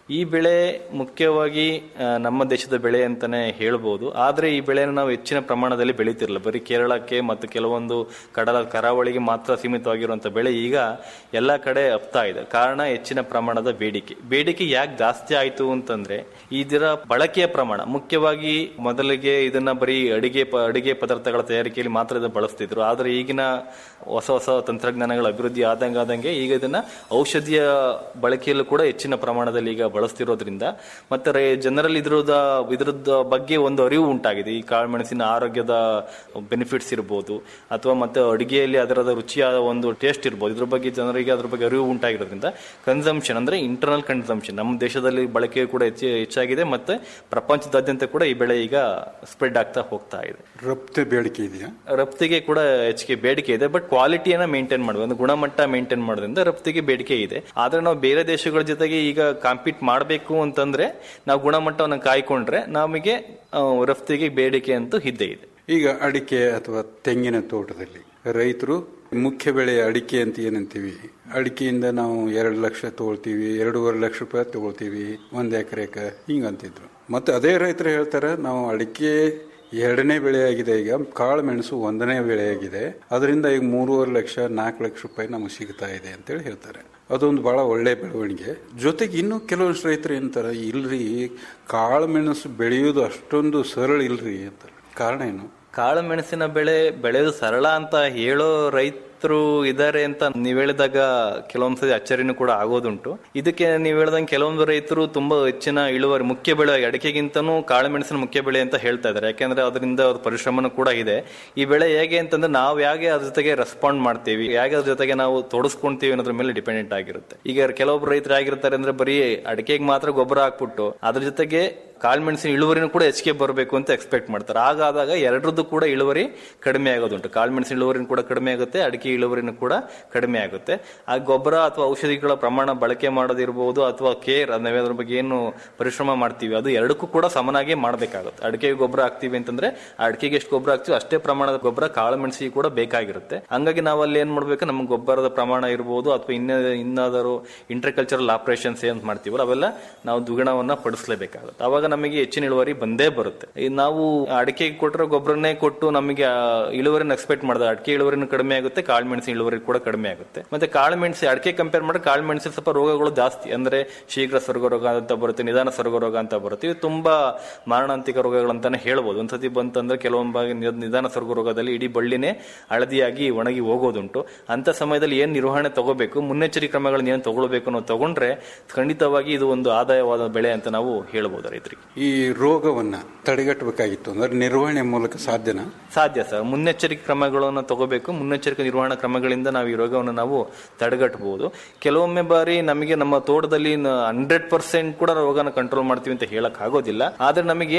ಈ ಬೆಳೆ ಮುಖ್ಯವಾಗಿ ಆ, ನಮ್ಮ ದೇಶದ ಬೆಳೆ ಅಂತಾನೆ ಹೇಳ್ಬೋದು ಆದ್ರೆ ಈ ಬೆಳೆನ ನಾವು ಹೆಚ್ಚಿನ ಪ್ರಮಾಣದಲ್ಲಿ ಬೆಳೀತಿರಲಿಲ್ಲ ಬರೀ ಕೇರಳಕ್ಕೆ ಮತ್ತು ಕೆಲವೊಂದು ಕಡಲ ಕರಾವಳಿಗೆ ಮಾತ್ರ ಸೀಮಿತವಾಗಿರುವಂತ ಬೆಳೆ ಈಗ ಎಲ್ಲ ಕಡೆ ಹಬ್ತಾ ಇದೆ ಕಾರಣ ಹೆಚ್ಚಿನ ಪ್ರಮಾಣದ ಬೇಡಿಕೆ ಬೇಡಿಕೆ ಯಾಕೆ ಜಾಸ್ತಿ ಆಯ್ತು ಅಂತಂದ್ರೆ ಇದರ ಬಳಕೆಯ ಪ್ರಮಾಣ ಮುಖ್ಯವಾಗಿ ಮೊದಲಿಗೆ ಇದನ್ನ ಬರೀ ಅಡಿಗೆ ಪ- ಅಡಿಗೆ ಪದಾರ್ಥಗಳ ತಯಾರಿಕೆಯಲ್ಲಿ ಮಾತ್ರ ಇದನ್ನ ಬಳಸ್ತಿದ್ರು ಆದ್ರೆ ಈಗಿನ ಹೊಸ ಹೊಸ ತಂತ್ರಜ್ಞಾನಗಳ ಅಭಿವೃದ್ಧಿ ಆದಂಗೆ ಆದಂಗೆ ಈಗ ಇದನ್ನ ಔಷಧಿಯ ಬಳಕೆಯಲ್ಲೂ ಕೂಡ ಹೆಚ್ಚಿನ ಪ್ರಮಾಣದಲ್ಲಿ ಈಗ ಬಳಸ್ತಿರೋದ್ರಿಂದ ಮತ್ತೆ ರೈ- ಜನರಲ್ಲಿ ಇದ್ರದ ಇದ್ರದ ಬಗ್ಗೆ ಒಂದು ಅರಿವು ಉಂಟಾಗಿದೆ ಈ ಕಾಳುಮೆಣಸಿನ ಆರೋಗ್ಯದ ಬೆನಿಫಿಟ್ಸ್ ಇರ್ಬೋದು ಅಥವಾ ಮತ್ತೆ ಅಡಿಗೆಯಲ್ಲಿ ಅದರದ ರುಚಿಯಾದ ಒಂದು ಟೇಸ್ಟ್ ಇರ್ಬೋದು ಇದ್ರ ಬಗ್ಗೆ ಜನರಿಗೆ ಅದ್ರ ಬಗ್ಗೆ ಅರಿವು ಉಂಟಾಗಿರೋದ್ರಿಂದ ಕನ್ಸಂಪ್ಷನ್ ಅಂದ್ರೆ ಇಂಟರ್ನಲ್ ಕನ್ಸಂಪ್ಷನ್ ನಮ್ಮ ದೇಶದಲ್ಲಿ ಬಳಕೆ ಕೂಡ ಹೆಚ್ಚು ಹೆಚ್ಚಾಗಿದೆ ಮತ್ತೆ ಪ್ರಪಂಚದಾದ್ಯಂತ ಕೂಡ ಈ ಬೆಳೆ ಈಗ ಸ್ಪ್ರೆಡ್ ಆಗ್ತಾ ಹೋಗ್ತಾ ಇದೆ ರಫ್ತು ಬೇಡಿಕೆ ಇದೆಯಾ ರಫ್ತಿಗೆ ಕೂಡ ಹೆಚ್ಚಿಗೆ ಬೇಡಿಕೆ ಇದೆ ಬಟ್ ಕ್ವಾಲಿಟಿಯನ್ನ ಮೇಂಟೈನ್ ಮಾಡಬೇಕು ಒಂದು ಗುಣಮಟ್ಟ ಮೇಂಟೈನ್ ಮಾಡೋದ್ರಿಂದ ರಫ್ತಿಗೆ ಬೇಡಿಕೆ ಇದೆ ಆದ್ರೆ ನಾವು ಬೇರೆ ದೇಶಗಳ ಜೊತೆಗೆ ಈಗ ಕಾಂಪೀಟ್ ಮಾಡಬೇಕು ಅಂತಂದ್ರೆ ನಾವು ಗುಣಮಟ್ಟವನ್ನು ಕಾಯ್ಕೊಂಡ್ರೆ ನಮಗೆ ಆ, ರಫ್ತಿಗೆ ಬೇಡಿಕೆ ಅಂತೂ ಇದ್ದೇ ಇದೆ ಈಗ ಅಡಿಕೆ ಅಥವಾ ತೆಂಗಿನ ತೋಟದಲ್ಲಿ ರೈತರು ಮುಖ್ಯ ಬೆಳೆ ಅಡಿಕೆ ಅಂತ ಏನಂತೀವಿ ಅಡಿಕೆಯಿಂದ ನಾವು ಎರಡು ಲಕ್ಷ ತಗೊಳ್ತೀವಿ ಎರಡೂವರೆ ಲಕ್ಷ ರೂಪಾಯಿ ತಗೊಳ್ತೀವಿ ಒಂದ್ ಎಕರೆಕ ಹಿಂಗಂತಿದ್ರು ಮತ್ತೆ ಅದೇ ರೈತರು ಹೇಳ್ತಾರೆ ನಾವು ಅಡಿಕೆ ಎರಡನೇ ಬೆಳೆಯಾಗಿದೆ ಈಗ ಕಾಳು ಮೆಣಸು ಒಂದನೇ ಬೆಳೆಯಾಗಿದೆ ಅದರಿಂದ ಈಗ ಮೂರುವರೆ ಲಕ್ಷ ನಾಲ್ಕು ಲಕ್ಷ ರೂಪಾಯಿ ನಮಗೆ ಸಿಗ್ತಾ ಇದೆ ಅಂತೇಳಿ ಹೇಳ್ತಾರೆ ಅದೊಂದು ಬಹಳ ಒಳ್ಳೆ ಬೆಳವಣಿಗೆ ಜೊತೆಗೆ ಇನ್ನೂ ಕೆಲವಷ್ಟು ರೈತರು ಏನಂತಾರೆ ಇಲ್ರಿ ಕಾಳು ಮೆಣಸು ಬೆಳೆಯೋದು ಅಷ್ಟೊಂದು ಸರಳ ಇಲ್ರಿ ಅಂತ ಕಾರಣ ಏನು ಕಾಳು ಮೆಣಸಿನ ಬೆಳೆ ಬೆಳೆಯೋದು ಸರಳ ಅಂತ ಹೇಳೋ ರೈತರು ಇದ್ದಾರೆ ಅಂತ ನೀವ್ ಹೇಳಿದಾಗ ಕೆಲವೊಂದ್ಸತಿ ಅಚ್ಚರಿನೂ ಕೂಡ ಆಗೋದುಂಟು ಇದಕ್ಕೆ ನೀವ್ ಹೇಳ್ದಂಗೆ ಕೆಲವೊಂದು ರೈತರು ತುಂಬಾ ಹೆಚ್ಚಿನ ಇಳುವರಿ ಮುಖ್ಯ ಬೆಳೆ ಅಡಿಕೆಗಿಂತನೂ ಕಾಳು ಮೆಣಸಿನ ಮುಖ್ಯ ಬೆಳೆ ಅಂತ ಹೇಳ್ತಾ ಇದ್ದಾರೆ ಯಾಕೆಂದ್ರೆ ಅದರಿಂದ ಅವ್ರ ಪರಿಶ್ರಮನೂ ಕೂಡ ಇದೆ ಈ ಬೆಳೆ ಹೇಗೆ ಅಂತಂದ್ರೆ ನಾವು ಹೇಗೆ ಅದ್ರ ಜೊತೆಗೆ ರೆಸ್ಪಾಂಡ್ ಮಾಡ್ತೀವಿ ಹೇಗೆ ಅದ್ರ ಜೊತೆಗೆ ನಾವು ತೊಡಸ್ಕೊಂತೀವಿ ಅನ್ನೋದ್ರ ಮೇಲೆ ಡಿಪೆಂಡೆಂಟ್ ಆಗಿರುತ್ತೆ ಈಗ ಕೆಲವೊಬ್ರು ರೈತರು ಆಗಿರ್ತಾರೆ ಅಂದ್ರೆ ಬರೀ ಅಡಿಕೆಗೆ ಮಾತ್ರ ಗೊಬ್ಬರ ಹಾಕ್ಬಿಟ್ಟು ಅದ್ರ ಜೊತೆಗೆ ಕಾಳುಮೆಣಸಿನ ಇಳುವರಿನೂ ಕೂಡ ಹೆಚ್ಚಿಗೆ ಬರಬೇಕು ಅಂತ ಎಕ್ಸ್ಪೆಕ್ಟ್ ಮಾಡ್ತಾರೆ ಹಾಗಾದಾಗ ಎರಡರದ್ದು ಕೂಡ ಇಳುವರಿ ಕಡಿಮೆ ಆಗೋದುಂಟು ಕಾಳುಮೆಣಸಿನ ಇಳುವರಿನೂ ಕೂಡ ಕಡಿಮೆ ಆಗುತ್ತೆ ಅಡಿಕೆ ಇಳುವರಿನೂ ಕೂಡ ಕಡಿಮೆ ಆಗುತ್ತೆ ಆ ಗೊಬ್ಬರ ಅಥವಾ ಔಷಧಿಗಳ ಪ್ರಮಾಣ ಬಳಕೆ ಮಾಡೋದಿರ್ಬೋದು ಅಥವಾ ಕೇರ್ ನಾವೇ ಅದ್ರ ಬಗ್ಗೆ ಏನು ಪರಿಶ್ರಮ ಮಾಡ್ತೀವಿ ಅದು ಎರಡಕ್ಕೂ ಕೂಡ ಸಮನಾಗಿ ಮಾಡಬೇಕಾಗುತ್ತೆ ಅಡಿಕೆಗೆ ಗೊಬ್ಬರ ಹಾಕ್ತೀವಿ ಅಂತಂದ್ರೆ ಆ ಅಡಿಕೆಗೆ ಎಷ್ಟು ಗೊಬ್ಬರ ಹಾಕ್ತೀವಿ ಅಷ್ಟೇ ಪ್ರಮಾಣದ ಗೊಬ್ಬರ ಕಾಳುಮೆಣಸಿಗೆ ಕೂಡ ಬೇಕಾಗಿರುತ್ತೆ ಹಂಗಾಗಿ ನಾವು ಅಲ್ಲಿ ಏನ್ ಮಾಡ್ಬೇಕು ನಮ್ಮ ಗೊಬ್ಬರದ ಪ್ರಮಾಣ ಇರ್ಬೋದು ಅಥವಾ ಇನ್ನ ಇನ್ನಾದರೂ ಇಂಟರ್ಕಲ್ಚರಲ್ ಆಪರೇಷನ್ಸ್ ಏನ್ ಮಾಡ್ತೀವಲ್ಲ ಅವೆಲ್ಲ ನಾವು ದ್ವಿಗುಣವನ್ನ ಪಡಿಸಲೇಬೇಕಾಗುತ್ತೆ ಅವಾಗ ನಮಗೆ ಹೆಚ್ಚಿನ ಇಳುವರಿ ಬಂದೇ ಬರುತ್ತೆ ಈ ನಾವು ಅಡಿಕೆಗೆ ಕೊಟ್ಟರೆ ಗೊಬ್ಬರನ್ನೇ ಕೊಟ್ಟು ನಮಗೆ ಆ ಇಳುವರಿನ ಎಕ್ಸ್ಪೆಕ್ಟ್ ಮಾಡಿದ್ರೆ ಅಡಿಕೆ ಇಳುವರಿನೂ ಕಡಿಮೆ ಆಗುತ್ತೆ ಕಾಳು ಮೆಣಸಿನ ಇಳುವರಿ ಕೂಡ ಕಡಿಮೆ ಆಗುತ್ತೆ ಮತ್ತೆ ಕಾಳು ಮೆಣಸು ಅಡಿಕೆ ಕಂಪೇರ್ ಮಾಡಿದ್ರೆ ಕಾಳು ಮೆಣಸಿನ ಸ್ವಲ್ಪ ರೋಗಗಳು ಜಾಸ್ತಿ ಅಂದ್ರೆ ಶೀಘ್ರ ಸ್ವರ್ಗ ರೋಗ ಅಂತ ಬರುತ್ತೆ ನಿಧಾನ ಸ್ವರ್ಗ ರೋಗ ಅಂತ ಬರುತ್ತೆ ಇದು ತುಂಬಾ ಮಾರಣಾಂತಿಕ ರೋಗಗಳಂತಾನೆ ಹೇಳ್ಬೋದು ಒಂದ್ಸತಿ ಬಂತಂದ್ರೆ ಕೆಲವೊಂದು ಬಾರಿ ನಿಧ- ನಿಧಾನ ಸ್ವರ್ಗ ರೋಗದಲ್ಲಿ ಇಡೀ ಬಳ್ಳಿನೇ ಹಳದಿಯಾಗಿ ಒಣಗಿ ಹೋಗೋದುಂಟು ಅಂತ ಸಮಯದಲ್ಲಿ ಏನ್ ನಿರ್ವಹಣೆ ತಗೋಬೇಕು ಮುನ್ನೆಚ್ಚರಿಕೆ ಕ್ರಮಗಳನ್ನ ಏನ್ ತಗೊಳ್ಬೇಕು ಅನ್ನೋದು ತಗೊಂಡ್ರೆ ಖಂಡಿತವಾಗಿ ಇದು ಒಂದು ಆದಾಯವಾದ ಬೆಳೆ ಅಂತ ನಾವು ಹೇಳ್ಬೋದು ರೈತರಿಗೆ ಈ ರೋಗವನ್ನ ತಡೆಗಟ್ಟಬೇಕಾಗಿತ್ತು ಅಂದ್ರೆ ನಿರ್ವಹಣೆ ಮೂಲಕ ಸಾಧ್ಯನಾ ಸಾಧ್ಯ ಸರ್ ಮುನ್ನೆಚ್ಚರಿಕೆ ಕ್ರಮಗಳನ್ನು ತಗೋಬೇಕು ಮುನ್ನೆಚ್ಚರಿಕೆ ನಿರ್ವಹಣಾ ಕ್ರಮಗಳಿಂದ ನಾವು ಈ ರೋಗವನ್ನು ನಾವು ತಡೆಗಟ್ಟಬಹುದು ಕೆಲವೊಮ್ಮೆ ಬಾರಿ ನಮಗೆ ನಮ್ಮ ತೋಟದಲ್ಲಿ ಹಂಡ್ರೆಡ್ ಪರ್ಸೆಂಟ್ ಕೂಡ ರೋಗನ ಕಂಟ್ರೋಲ್ ಮಾಡ್ತೀವಿ ಅಂತ ಹೇಳಕ್ ಆಗೋದಿಲ್ಲ ಆದ್ರೆ ನಮಗೆ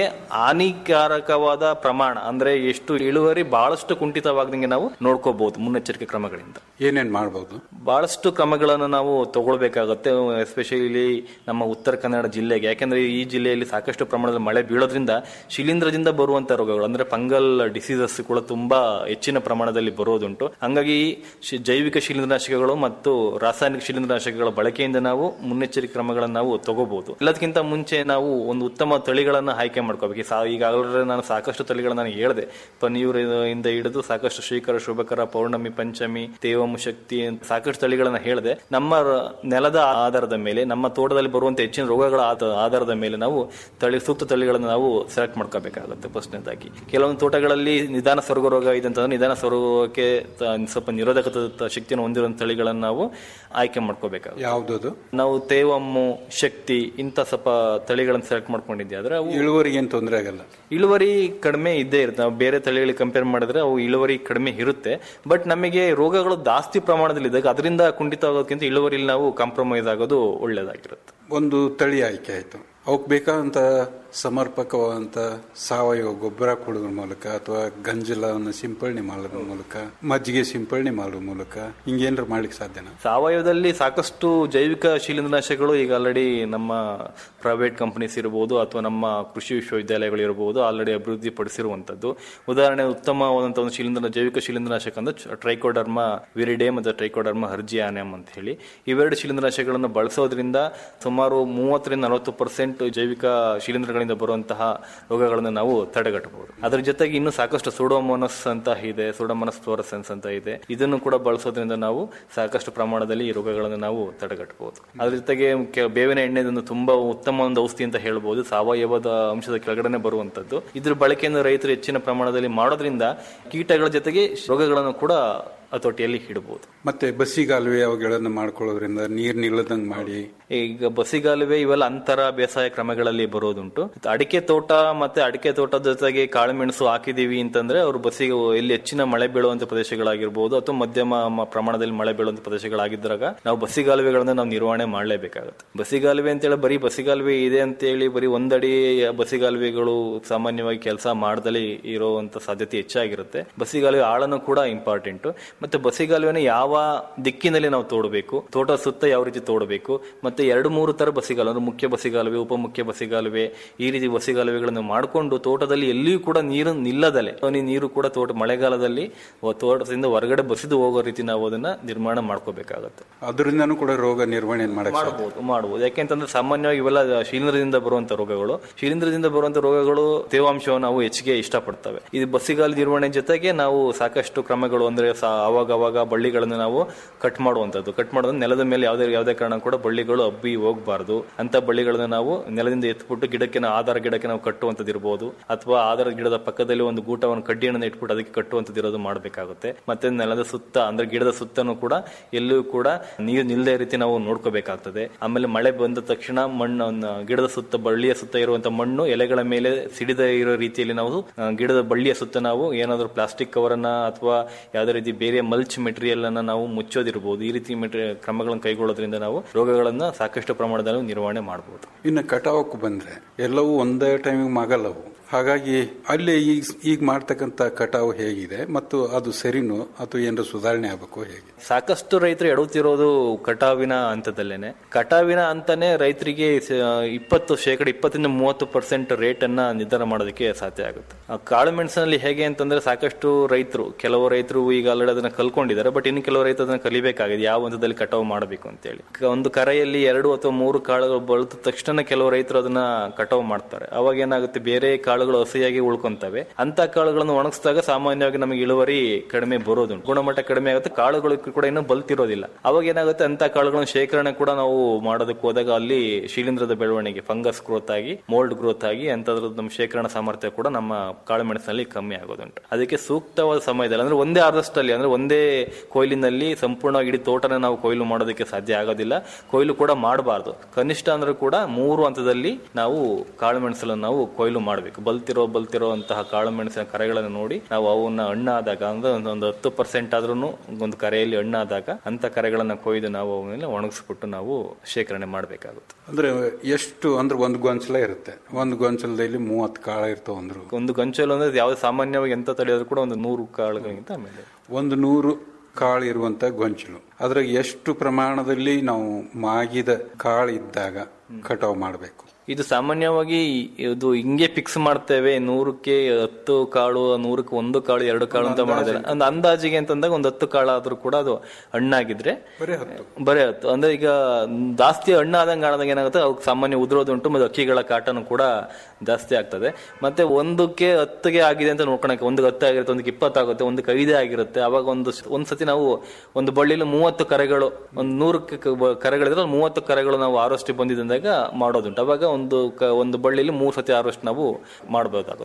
ಹಾನಿಕಾರಕವಾದ ಪ್ರಮಾಣ ಅಂದ್ರೆ ಎಷ್ಟು ಇಳುವರಿ ಬಹಳಷ್ಟು ಕುಂಠಿತವಾಗದಂಗೆ ನಾವು ನೋಡ್ಕೋಬಹುದು ಮುನ್ನೆಚ್ಚರಿಕೆ ಕ್ರಮಗಳಿಂದ ಏನೇನ್ ಮಾಡಬಹುದು ಬಹಳಷ್ಟು ಕ್ರಮಗಳನ್ನು ನಾವು ತಗೊಳ್ಬೇಕಾಗತ್ತೆ ಎಸ್ಪೆಷಲಿ ನಮ್ಮ ಉತ್ತರ ಕನ್ನಡ ಜಿಲ್ಲೆಗೆ ಯಾಕಂದ್ರೆ ಈ ಜಿಲ್ಲೆಯಲ್ಲಿ ಸಾಕಷ್ಟು ಪ್ರಮಾಣದ ಮಳೆ ಬೀಳೋದ್ರಿಂದ ಶಿಲೀಂಧ್ರದಿಂದ ಬರುವಂತ ರೋಗಗಳು ಅಂದ್ರೆ ಫಂಗಲ್ ಡಿಸೀಸಸ್ ಕೂಡ ತುಂಬಾ ಹೆಚ್ಚಿನ ಪ್ರಮಾಣದಲ್ಲಿ ಬರೋದುಂಟು ಹಂಗಾಗಿ ಶಿ- ಜೈವಿಕ ಶಿಲೀಂಧ್ರನಾಶಕಗಳು ಮತ್ತು ರಾಸಾಯನಿಕ ಶಿಲೀಂಧ್ರನಾಶಕಗಳ ಬಳಕೆಯಿಂದ ನಾವು ಮುನ್ನೆಚ್ಚರಿಕೆ ಕ್ರಮಗಳನ್ನು ನಾವು ತಗೋಬಹುದು ಎಲ್ಲದಕ್ಕಿಂತ ಮುಂಚೆ ನಾವು ಒಂದು ಉತ್ತಮ ತಳಿಗಳನ್ನ ಆಯ್ಕೆ ಮಾಡ್ಕೋಬೇಕು ಈ ಸಾ- ಈಗಾಗಲೇ ನಾನು ಸಾಕಷ್ಟು ತಳಿಗಳನ್ನ ನಾನು ಹೇಳಿದೆ ಪನೀರ್ ಇಂದ ಹಿಡಿದು ಸಾಕಷ್ಟು ಶ್ರೀಕರ ಶುಭಕರ ಪೌರ್ಣಮಿ ಪಂಚಮಿ ತೇವಮು ಶಕ್ತಿ ಅಂತ ಸಾಕಷ್ಟು ತಳಿಗಳನ್ನ ಹೇಳಿದೆ ನಮ್ಮ ರ- ನೆಲದ ಆಧಾರದ ಮೇಲೆ ನಮ್ಮ ತೋಟದಲ್ಲಿ ಬರುವಂತ ಹೆಚ್ಚಿನ ರೋಗಗಳ ಆಧ- ಆಧಾರದ ಮೇಲೆ ನಾವು ತಳಿ ಸೂಕ್ತ ತಳಿಗಳನ್ನು ನಾವು ಸೆಲೆಕ್ಟ್ ಮಾಡ್ಕೋಬೇಕಾಗುತ್ತೆ ಫಸ್ಟ್ನೇದಾಗಿ ಕೆಲವೊಂದು ತೋಟಗಳಲ್ಲಿ ನಿಧಾನ ಸ್ವರ್ಗ ರೋಗ ಇದೆ ಅಂತಂದ್ರೆ ನಿಧಾನ ಸ್ವರ್ಗಕ್ಕೆ ತ- ಸ್ವಲ್ಪ ನಿರೋಧಕ ತ- ಶಕ್ತಿಯನ್ನು ಹೊಂದಿರುವಂತ ತಳಿಗಳನ್ನು ನಾವು ಆಯ್ಕೆ ಮಾಡ್ಕೋಬೇಕಾಗುತ್ತೆ ಯಾವ್ದದು ನಾವು ತೇವಮ್ಮು ಶಕ್ತಿ ಇಂಥ ಸ್ವಲ್ಪ ತಳಿಗಳನ್ನು ಸೆಲೆಕ್ಟ್ ಮಾಡ್ಕೊಂಡಿದ್ದೆ ಆದ್ರೆ ಅವು ಇಳುವರಿಗೆ ಏನ್ ತೊಂದರೆ ಆಗಲ್ಲ ಇಳುವರಿ ಕಡಿಮೆ ಇದ್ದೇ ಇರುತ್ತೆ ನಾವು ಬೇರೆ ತಳಿಗಳಿಗೆ ಕಂಪೇರ್ ಮಾಡಿದ್ರೆ ಅವು ಇಳುವರಿ ಕಡಿಮೆ ಇರುತ್ತೆ ಬಟ್ ನಮಗೆ ರೋಗಗಳು ಜಾಸ್ತಿ ಪ್ರಮಾಣದಲ್ಲಿ ಇದ್ದಾಗ ಅದರಿಂದ ಕುಂಠಿತ ಆಗೋದಕ್ಕಿಂತ ಇಳುವರಿಲಿ ನಾವು ಕಾಂಪ್ರಮೈಸ್ ಆಗೋದು ಒಳ್ಳೇದಾಗಿರುತ್ತೆ ಒಂದು ತಳಿ ಆಯ್ಕೆ ಆಯ್ತು ಅವಕ್ ಬೇಕಾದಂತ ಸಮರ್ಪಕವಾದಂತ ಸಾವಯವ ಗೊಬ್ಬರ ಕೊಡೋದ್ರ ಮೂಲಕ ಅಥವಾ ಗಂಜಲವನ್ನು ಸಿಂಪಡಣೆ ಮಾಡೋದ್ರ ಮೂಲಕ ಮಜ್ಜಿಗೆ ಸಿಂಪಡಣೆ ಮಾಡೋ ಮೂಲಕ ಹಿಂಗೇನ್ರ ಮಾಡ್ಲಿಕ್ಕೆ ಸಾಧ್ಯನಾ ಸಾವಯವದಲ್ಲಿ ಸಾಕಷ್ಟು ಜೈವಿಕ ಶಿಲೀಂಧ್ರನಾಶಕಗಳು ಈಗ ಆಲ್ರೆಡಿ ನಮ್ಮ ಪ್ರೈವೇಟ್ ಕಂಪನೀಸ್ ಇರಬಹುದು ಅಥವಾ ನಮ್ಮ ಕೃಷಿ ವಿಶ್ವವಿದ್ಯಾಲಯಗಳು ಇರಬಹುದು ಆಲ್ರೆಡಿ ಅಭಿವೃದ್ಧಿ ಪಡಿಸಿರುವಂತದ್ದು ಉದಾಹರಣೆ ಉತ್ತಮವಾದಂತಹ ಒಂದು ಶಿಲೀಂಧ್ರ ಜೈವಿಕ ಶಿಲೀಂಧ್ರನಾಶಕ ಅಂದ್ರೆ ಟ್ರೈಕೋಡರ್ಮ ವಿರಿಡೆ ಮತ್ತು ಟ್ರೈಕೋಡರ್ಮ ಹರ್ಜಿಯಾನೆಮ್ ಅಂತ ಹೇಳಿ ಇವೆರಡು ಶಿಲೀಂಧ್ರನಾಶಕಗಳನ್ನು ಬಳಸೋದ್ರಿಂದ ಸುಮಾರು ಮೂವತ್ತರಿಂದ ನಲವತ್ತು ಪರ್ಸೆಂಟ್ ಜೈವಿಕ ಶಿಲೀಂಧ್ರಗಳಿಂದ ಬರುವಂತಹ ರೋಗಗಳನ್ನು ನಾವು ತಡೆಗಟ್ಟಬಹುದು ಅದರ ಜೊತೆಗೆ ಇನ್ನು ಸಾಕಷ್ಟು ಸೂಡೋಮೋನಸ್ ಅಂತ ಇದೆ ಸೂಡೋಮೋನಸ್ ಫ್ಲೋರಸೆನ್ಸ್ ಅಂತ ಇದೆ ಇದನ್ನು ಕೂಡ ಬಳಸೋದ್ರಿಂದ ನಾವು ಸಾಕಷ್ಟು ಪ್ರಮಾಣದಲ್ಲಿ ಈ ರೋಗಗಳನ್ನು ನಾವು ತಡೆಗಟ್ಟಬಹುದು ಅದ್ರ ಜೊತೆಗೆ ಕೆ- ಬೇವಿನ ಎಣ್ಣೆ ಒಂದು ತುಂಬಾ ಉತ್ತಮ ಒಂದು ಔಷಧಿ ಅಂತ ಹೇಳ್ಬೋದು ಸಾವಯವದ ಅಂಶದ ಕೆಳಗಡೆ ಬರುವಂತದ್ದು ಇದ್ರ ಬಳಕೆಯನ್ನು ರೈತರು ಹೆಚ್ಚಿನ ಪ್ರಮಾಣದಲ್ಲಿ ಮಾಡೋದ್ರಿಂದ ಕೀಟಗಳ ಜೊತೆಗೆ ರೋಗಗಳನ್ನು ಕೂಡ ಹತೋಟಿಯಲ್ಲಿ ಇಡಬಹುದು ಮತ್ತೆ ಬಸ್ಸಿಗಾಲುವೆ ಅವುಗಳನ್ನು ಮಾಡ್ಕೊಳ್ಳೋದ್ರಿಂದ ನೀರ್ ನಿಲ್ಲದಂಗ್ ಮಾಡಿ ಈಗ ಬಸಿಗಾಲುವೆ ಇವೆಲ್ಲ ಅಂತರ ಬೇಸಾಯ ಕ್ರಮಗಳಲ್ಲಿ ಬರೋದುಂಟು ಅಡಿಕೆ ತೋಟ ಮತ್ತೆ ಅಡಿಕೆ ತೋಟದ ಜೊತೆಗೆ ಕಾಳುಮೆಣಸು ಹಾಕಿದೀವಿ ಅಂತಂದ್ರೆ ಅವರು ಬಸಿಗೆ ಎಲ್ಲಿ ಹೆಚ್ಚಿನ ಮಳೆ ಬೀಳುವಂತ ಪ್ರದೇಶಗಳಾಗಿರ್ಬೋದು ಅಥವಾ ಮಧ್ಯಮ ಮ- ಪ್ರಮಾಣದಲ್ಲಿ ಮಳೆ ಬೀಳುವಂತ ಪ್ರದೇಶಗಳಾಗಿದ್ದಾಗ ನಾವು ಬಸಿಗಾಲುವೆಗಳನ್ನ ನಾವು ನಿರ್ವಹಣೆ ಮಾಡಲೇಬೇಕಾಗುತ್ತೆ ಬಸಿಗಾಲುವೆ ಅಂತೇಳಿ ಬರೀ ಬಸಿಗಾಲುವೆ ಇದೆ ಅಂತೇಳಿ ಬರೀ ಒಂದಡಿ ಬಸಿಗಾಲುವೆಗಳು ಸಾಮಾನ್ಯವಾಗಿ ಕೆಲಸ ಮಾಡದಲೇ ಇರುವಂತ ಸಾಧ್ಯತೆ ಹೆಚ್ಚಾಗಿರುತ್ತೆ ಬಸಿಗಾಲುವೆ ಆಳನು ಕೂಡ ಇಂಪಾರ್ಟೆಂಟ್ ಮತ್ತೆ ಬಸಿಗಾಲುವೆನ ಯಾವ ದಿಕ್ಕಿನಲ್ಲಿ ನಾವು ತೋಡಬೇಕು ತೋಟ ಸುತ್ತ ಯಾವ ರೀತಿ ತೋಡಬೇಕು ಮತ್ತೆ ಎರಡು ಮೂರು ತರ ಬಸಿಗಾಲು ಅಂದ್ರೆ ಮುಖ್ಯ ಬಸಿಗಾಲುವೆ ಉಪಮುಖ್ಯ ಬಸಿಗಾಲುವೆ ಈ ರೀತಿ ಬಸಿಗಾಲುವೆಗಳನ್ನು ಮಾಡಿಕೊಂಡು ತೋಟದಲ್ಲಿ ಎಲ್ಲಿಯೂ ಕೂಡ ನೀರು ನಿಲ್ಲದಲೆ ಹನಿ ನೀರು ಕೂಡ ತೋಟ ಮಳೆಗಾಲದಲ್ಲಿ ವ- ತೋಟದಿಂದ ಹೊರಗಡೆ ಬಸಿದು ಹೋಗೋ ರೀತಿ ನಾವು ಅದನ್ನ ನಿರ್ಮಾಣ ಮಾಡ್ಕೋಬೇಕಾಗತ್ತೆ ಅದರಿಂದನೂ ಕೂಡ ರೋಗ ನಿರ್ವಹಣೆ ಮಾಡಕ್ ಸಾಧ್ಯ. ಮಾಡಬಹುದು ಮಾಡಬಹುದು ಯಾಕೆಂತಂದ್ರೆ ಸಾಮಾನ್ಯವಾಗಿ ಇವೆಲ್ಲ ಶಿಲೀಂಧ್ರದಿಂದ ಬರುವಂತ ರೋಗಗಳು ಶಿಲೀಂಧ್ರದಿಂದ ಬರುವಂತ ರೋಗಗಳು ತೇವಾಂಶವನ್ನು ನಾವು ಹೆಚ್ಚಿಗೆ ಇಷ್ಟಪಡ್ತವೆ ಇದು ಬಸ್ಸಿಗಾಲ ನಿರ್ವಹಣೆ ಜೊತೆಗೆ ನಾವು ಸಾಕಷ್ಟು ಕ್ರಮಗಳು ಅಂದ್ರೆ ಸಾ- ಅವಾಗ ಅವಾಗ ಬಳ್ಳಿಗಳನ್ನು ನಾವು ಕಟ್ ಮಾಡುವಂತದ್ದು ಕಟ್ ಮಾಡೋದು ನೆಲದ ಮೇಲೆ ಯಾವುದೇ ಯಾವುದೇ ಕಾರಣ ಕೂಡ ಬಳ್ಳಿಗಳು ಹಬ್ಬಿ ಹೋಗಬಾರದು ಅಂತ ಬಳ್ಳಿಗಳನ್ನ ನಾವು ನೆಲದಿಂದ ಎತ್ಬಿಟ್ಟು ಗಿಡಕ್ಕೆ ನಾವು ಆಧಾರ ಗಿಡಕ್ಕೆ ನಾವು ಕಟ್ಟುವಂತದ್ದು ಇರಬಹುದು ಅಥವಾ ಆಧಾರ ಗಿಡದ ಪಕ್ಕದಲ್ಲಿ ಒಂದು ಗೂಟವನ್ನು ಕಡ್ಡಿಯನ್ನು ಇಟ್ಬಿಟ್ಟು ಅದಕ್ಕೆ ಕಟ್ಟುವಂತದ್ದು ಇರೋದು ಮಾಡಬೇಕಾಗುತ್ತೆ ಮತ್ತೆ ನೆಲದ ಸುತ್ತ ಅಂದ್ರೆ ಗಿಡದ ಸುತ್ತನೂ ಕೂಡ ಎಲ್ಲೂ ಕೂಡ ನೀರು ನಿಲ್ಲದೆ ರೀತಿ ನಾವು ನೋಡ್ಕೋಬೇಕಾಗ್ತದೆ ಆಮೇಲೆ ಮಳೆ ಬಂದ ತಕ್ಷಣ ಮಣ್ಣು ಗಿಡದ ಸುತ್ತ ಬಳ್ಳಿಯ ಸುತ್ತ ಇರುವಂತ ಮಣ್ಣು ಎಲೆಗಳ ಮೇಲೆ ಸಿಡಿದ ಇರೋ ರೀತಿಯಲ್ಲಿ ನಾವು ಆ, ಗಿಡದ ಬಳ್ಳಿಯ ಸುತ್ತ ನಾವು ಏನಾದರೂ ಪ್ಲಾಸ್ಟಿಕ್ ಕವರ್ ಅನ್ನ ಅಥವಾ ಯಾವುದೇ ರೀತಿ ಬೇರೆ ಮಲ್ಚ್ ಮೆಟೀರಿಯಲ್ ಅನ್ನ ನಾವು ಮುಚ್ಚೋದಿರಬಹುದು ಈ ರೀತಿ ಮೆಟೀರಿಯಲ್ ಕ್ರಮಗಳನ್ನು ಕೈಗೊಳ್ಳೋದ್ರಿಂದ ನಾವು ರೋಗಗಳನ್ನ ಸಾಕಷ್ಟು ಪ್ರಮಾಣದಲ್ಲಿ ನಿರ್ವಹಣೆ ಮಾಡಬಹುದು ಇನ್ನು ಕಟಾವಕ್ಕೆ ಬಂದ್ರೆ ಎಲ್ಲವೂ ಒಂದೇ ಟೈಮಿಗೆ ಮಗಲ್ಲವು ಹಾಗಾಗಿ ಅಲ್ಲಿ ಈಗ ಈಗ ಮಾಡ್ತಕ್ಕಂಥ ಕಟಾವು ಹೇಗಿದೆ ಮತ್ತು ಅದು ಸರಿನೋ ಅಥವಾ ಏನಾದ್ರು ಸುಧಾರಣೆ ಆಗಬೇಕು ಹೇಗೆ ಸಾಕಷ್ಟು ರೈತರು ಎಡುತ್ತಿರೋದು ಕಟಾವಿನ ಹಂತದಲ್ಲೇನೆ ಕಟಾವಿನ ಹಂತನೇ ರೈತರಿಗೆ ಸ- ಇಪ್ಪತ್ತು ಶೇಕಡ ಇಪ್ಪತ್ತರಿಂದ ಮೂವತ್ತು ಪರ್ಸೆಂಟ್ ರೇಟ್ ಅನ್ನ ನಿರ್ಧಾರ ಮಾಡೋದಕ್ಕೆ ಸಾಧ್ಯ ಆಗುತ್ತೆ ಆ ಕಾಳು ಮೆಣಸಿನಲ್ಲಿ ಹೇಗೆ ಅಂತಂದ್ರೆ ಸಾಕಷ್ಟು ರೈತರು ಕೆಲವು ರೈತರು ಈಗ ಆಲ್ರೆಡಿ ಅದನ್ನ ಕಲ್ಕೊಂಡಿದ್ದಾರೆ ಬಟ್ ಇನ್ನು ಕೆಲವು ರೈತರು ಅದನ್ನ ಕಲಿಬೇಕಾಗಿದೆ ಯಾವ ಹಂತದಲ್ಲಿ ಕಟಾವು ಮಾಡಬೇಕು ಅಂತೇಳಿ ಕ- ಒಂದು ಕರೆಯಲ್ಲಿ ಎರಡು ಅಥವಾ ಮೂರು ಕಾಳುಗಳು ಬಳದ ತಕ್ಷಣ ಕೆಲವು ರೈತರು ಅದನ್ನ ಕಟಾವು ಮಾಡ್ತಾರೆ ಅವಾಗ ಏನಾಗುತ್ತೆ ಬೇರೆ ಕಾಳುಗಳು ಹಸಿಯಾಗಿ ಉಳ್ಕೊಂತವೆ ಅಂತ ಕಾಳುಗಳನ್ನು ಒಣಗಿಸಿದಾಗ ಸಾಮಾನ್ಯವಾಗಿ ನಮಗೆ ಇಳುವರಿ ಕಡಿಮೆ ಬರೋದು ಗುಣಮಟ್ಟ ಕಡಿಮೆ ಆಗುತ್ತೆ ಕಾಳುಗಳು ಕೂಡ ಇನ್ನೂ ಬಲ್ತಿರೋದಿಲ್ಲ ಅವಾಗ ಏನಾಗುತ್ತೆ ಅಂತ ಕಾಳುಗಳನ್ನು ಶೇಖರಣೆ ಕೂಡ ನಾವು ಮಾಡೋದಕ್ಕೆ ಹೋದಾಗ ಅಲ್ಲಿ ಶಿಲೀಂಧ್ರದ ಬೆಳವಣಿಗೆ ಫಂಗಸ್ ಗ್ರೋತ್ ಆಗಿ ಮೋಲ್ಡ್ ಗ್ರೋತ್ ಆಗಿ ಅಂತದ್ರದ್ದು ನಮ್ಮ ಶೇಖರಣಾ ಸಾಮರ್ಥ್ಯ ಕೂಡ ನಮ್ಮ ಕಾಳು ಮೆಣಸಿನಲ್ಲಿ ಕಮ್ಮಿ ಆಗೋದುಂಟು ಅದಕ್ಕೆ ಸೂಕ್ತವಾದ ಸಮಯದಲ್ಲಿ ಅಂದ್ರೆ ಒಂದೇ harvest ಅಲ್ಲಿ ಅಂದ್ರೆ ಒಂದೇ ಕೊಯ್ಲಿನಲ್ಲಿ ಸಂಪೂರ್ಣವಾಗಿ ಇಡೀ ತೋಟನ ನಾವು ಕೊಯ್ಲು ಮಾಡೋದಕ್ಕೆ ಸಾಧ್ಯ ಆಗೋದಿಲ್ಲ ಕೊಯ್ಲು ಕೂಡ ಮಾಡಬಾರ್ದು ಕನಿಷ್ಠ ಅಂದ್ರೆ ಕೂಡ ಮೂರು ಹಂತದಲ್ಲಿ ನಾವು ಕಾಳು ಮೆಣಸನ್ನು ನಾವು ಕೊಯ್ಲು ಮಾಡಬೇಕು ಬಲ್ತಿರೋ ಬಲ್ತಿರೋ ಅಂತಹ ಕಾಳು ಮೆಣಸಿನ ಕರೆಗಳನ್ನು ನೋಡಿ ನಾವು ಅವನ್ನ ಹಣ್ಣಾದಾಗ ಅಂದ್ರೆ ಒಂದು- ಒಂದು ಹತ್ತು ಪರ್ಸೆಂಟ್ ಆದ್ರೂ ಒಂದು ಕರೆಯಲ್ಲಿ ಹಣ್ಣಾದಾಗ ಅಂತ ಕರೆಗಳನ್ನ ಕೊಯ್ದು ನಾವು ಅವನ್ನೆಲ್ಲ ಒಣಗಿಸ್ಬಿಟ್ಟು ನಾವು ಶೇಖರಣೆ ಮಾಡಬೇಕಾಗುತ್ತೆ ಅಂದ್ರೆ ಎಷ್ಟು ಅಂದ್ರೆ ಒಂದು ಗೊಂಚಲ ಇರುತ್ತೆ ಒಂದು ಗೊಂಚಲದಲ್ಲಿ ಮೂವತ್ತು ಕಾಳ ಇರ್ತಾವ ಅಂದ್ರು ಒಂದು ಗಂಚಲು ಅಂದ್ರೆ ಯಾವ್ದು ಸಾಮಾನ್ಯವಾಗಿ ಎಂತ ತಡೆಯೋದು ಕೂಡ ಒಂದು ನೂರು ಕಾಳುಗಳಿಗಿಂತ ಆಮೇಲೆ ಒಂದು ನೂರು ಕಾಳು ಇರುವಂತ ಗೊಂಚಲು ಅದ್ರಾಗ ಎಷ್ಟು ಪ್ರಮಾಣದಲ್ಲಿ ನಾವು ಮಾಗಿದ ಕಾಳು ಇದ್ದಾಗ ಕಟಾವು ಮಾಡಬೇಕು ಇದು ಸಾಮಾನ್ಯವಾಗಿ ಇದು ಹಿಂಗೆ ಫಿಕ್ಸ್ ಮಾಡ್ತೇವೆ ನೂರಕ್ಕೆ ಹತ್ತು ಕಾಳು ನೂರಕ್ಕೆ ಒಂದು ಕಾಳು ಎರಡು ಕಾಳು ಅಂತ ಮಾಡಿದ್ರೆ ಒಂದು ಅಂದಾಜಿಗೆ ಅಂತಂದಾಗ ಒಂದು ಹತ್ತು ಕಾಳು ಆದ್ರೂ ಕೂಡ ಅದು ಹಣ್ಣಾಗಿದ್ರೆ ಬರೀ ಹತ್ತು ಅಂದ್ರೆ ಈಗ ಜಾಸ್ತಿ ಹಣ್ಣಾದಂಗೆ ಆದಾಗ ಏನಾಗುತ್ತೆ ಅವ್ಕೆ ಸಾಮಾನ್ಯ ಉದುರೋದುಂಟು ಮತ್ತೆ ಅಕ್ಕಿಗಳ ಕಾಟನು ಕೂಡ ಜಾಸ್ತಿ ಆಗ್ತದೆ ಮತ್ತೆ ಒಂದಕ್ಕೆ ಹತ್ತಿಗೆ ಆಗಿದೆ ಅಂತ ನೋಡ್ಕೊಳಕ್ಕೆ ಒಂದು ಹತ್ತು ಆಗಿರುತ್ತೆ ಒಂದಕ್ಕೆ ಇಪ್ಪತ್ತಾಗುತ್ತೆ ಒಂದಕ್ಕೆ ಐದೇ ಆಗಿರುತ್ತೆ ಅವಾಗ ಒಂದು ಒಂದ್ ಸತಿ ನಾವು ಒಂದು ಬಳ್ಳಿಲಿ ಮೂವತ್ತು ಕರೆಗಳು ಒಂದು ನೂರಕ್ಕೆ ಕ- ಬ- ಕರೆಗಳಿದ್ರೆ ಒಂದು ಮೂವತ್ತು ಕರೆಗಳು ನಾವು ಆರೋಷ್ಟಿ ಬಂದಿದ್ದಾಗ ಮಾಡೋದುಂಟು ಅವಾಗ ಒಂದು ಕ- ಒಂದು ಬಳ್ಳಿಲಿ ಮೂರು ಸತಿ ಆರೋಷ್ಟು ನಾವು ಮಾಡಬಹುದಾಗುತ್ತೆ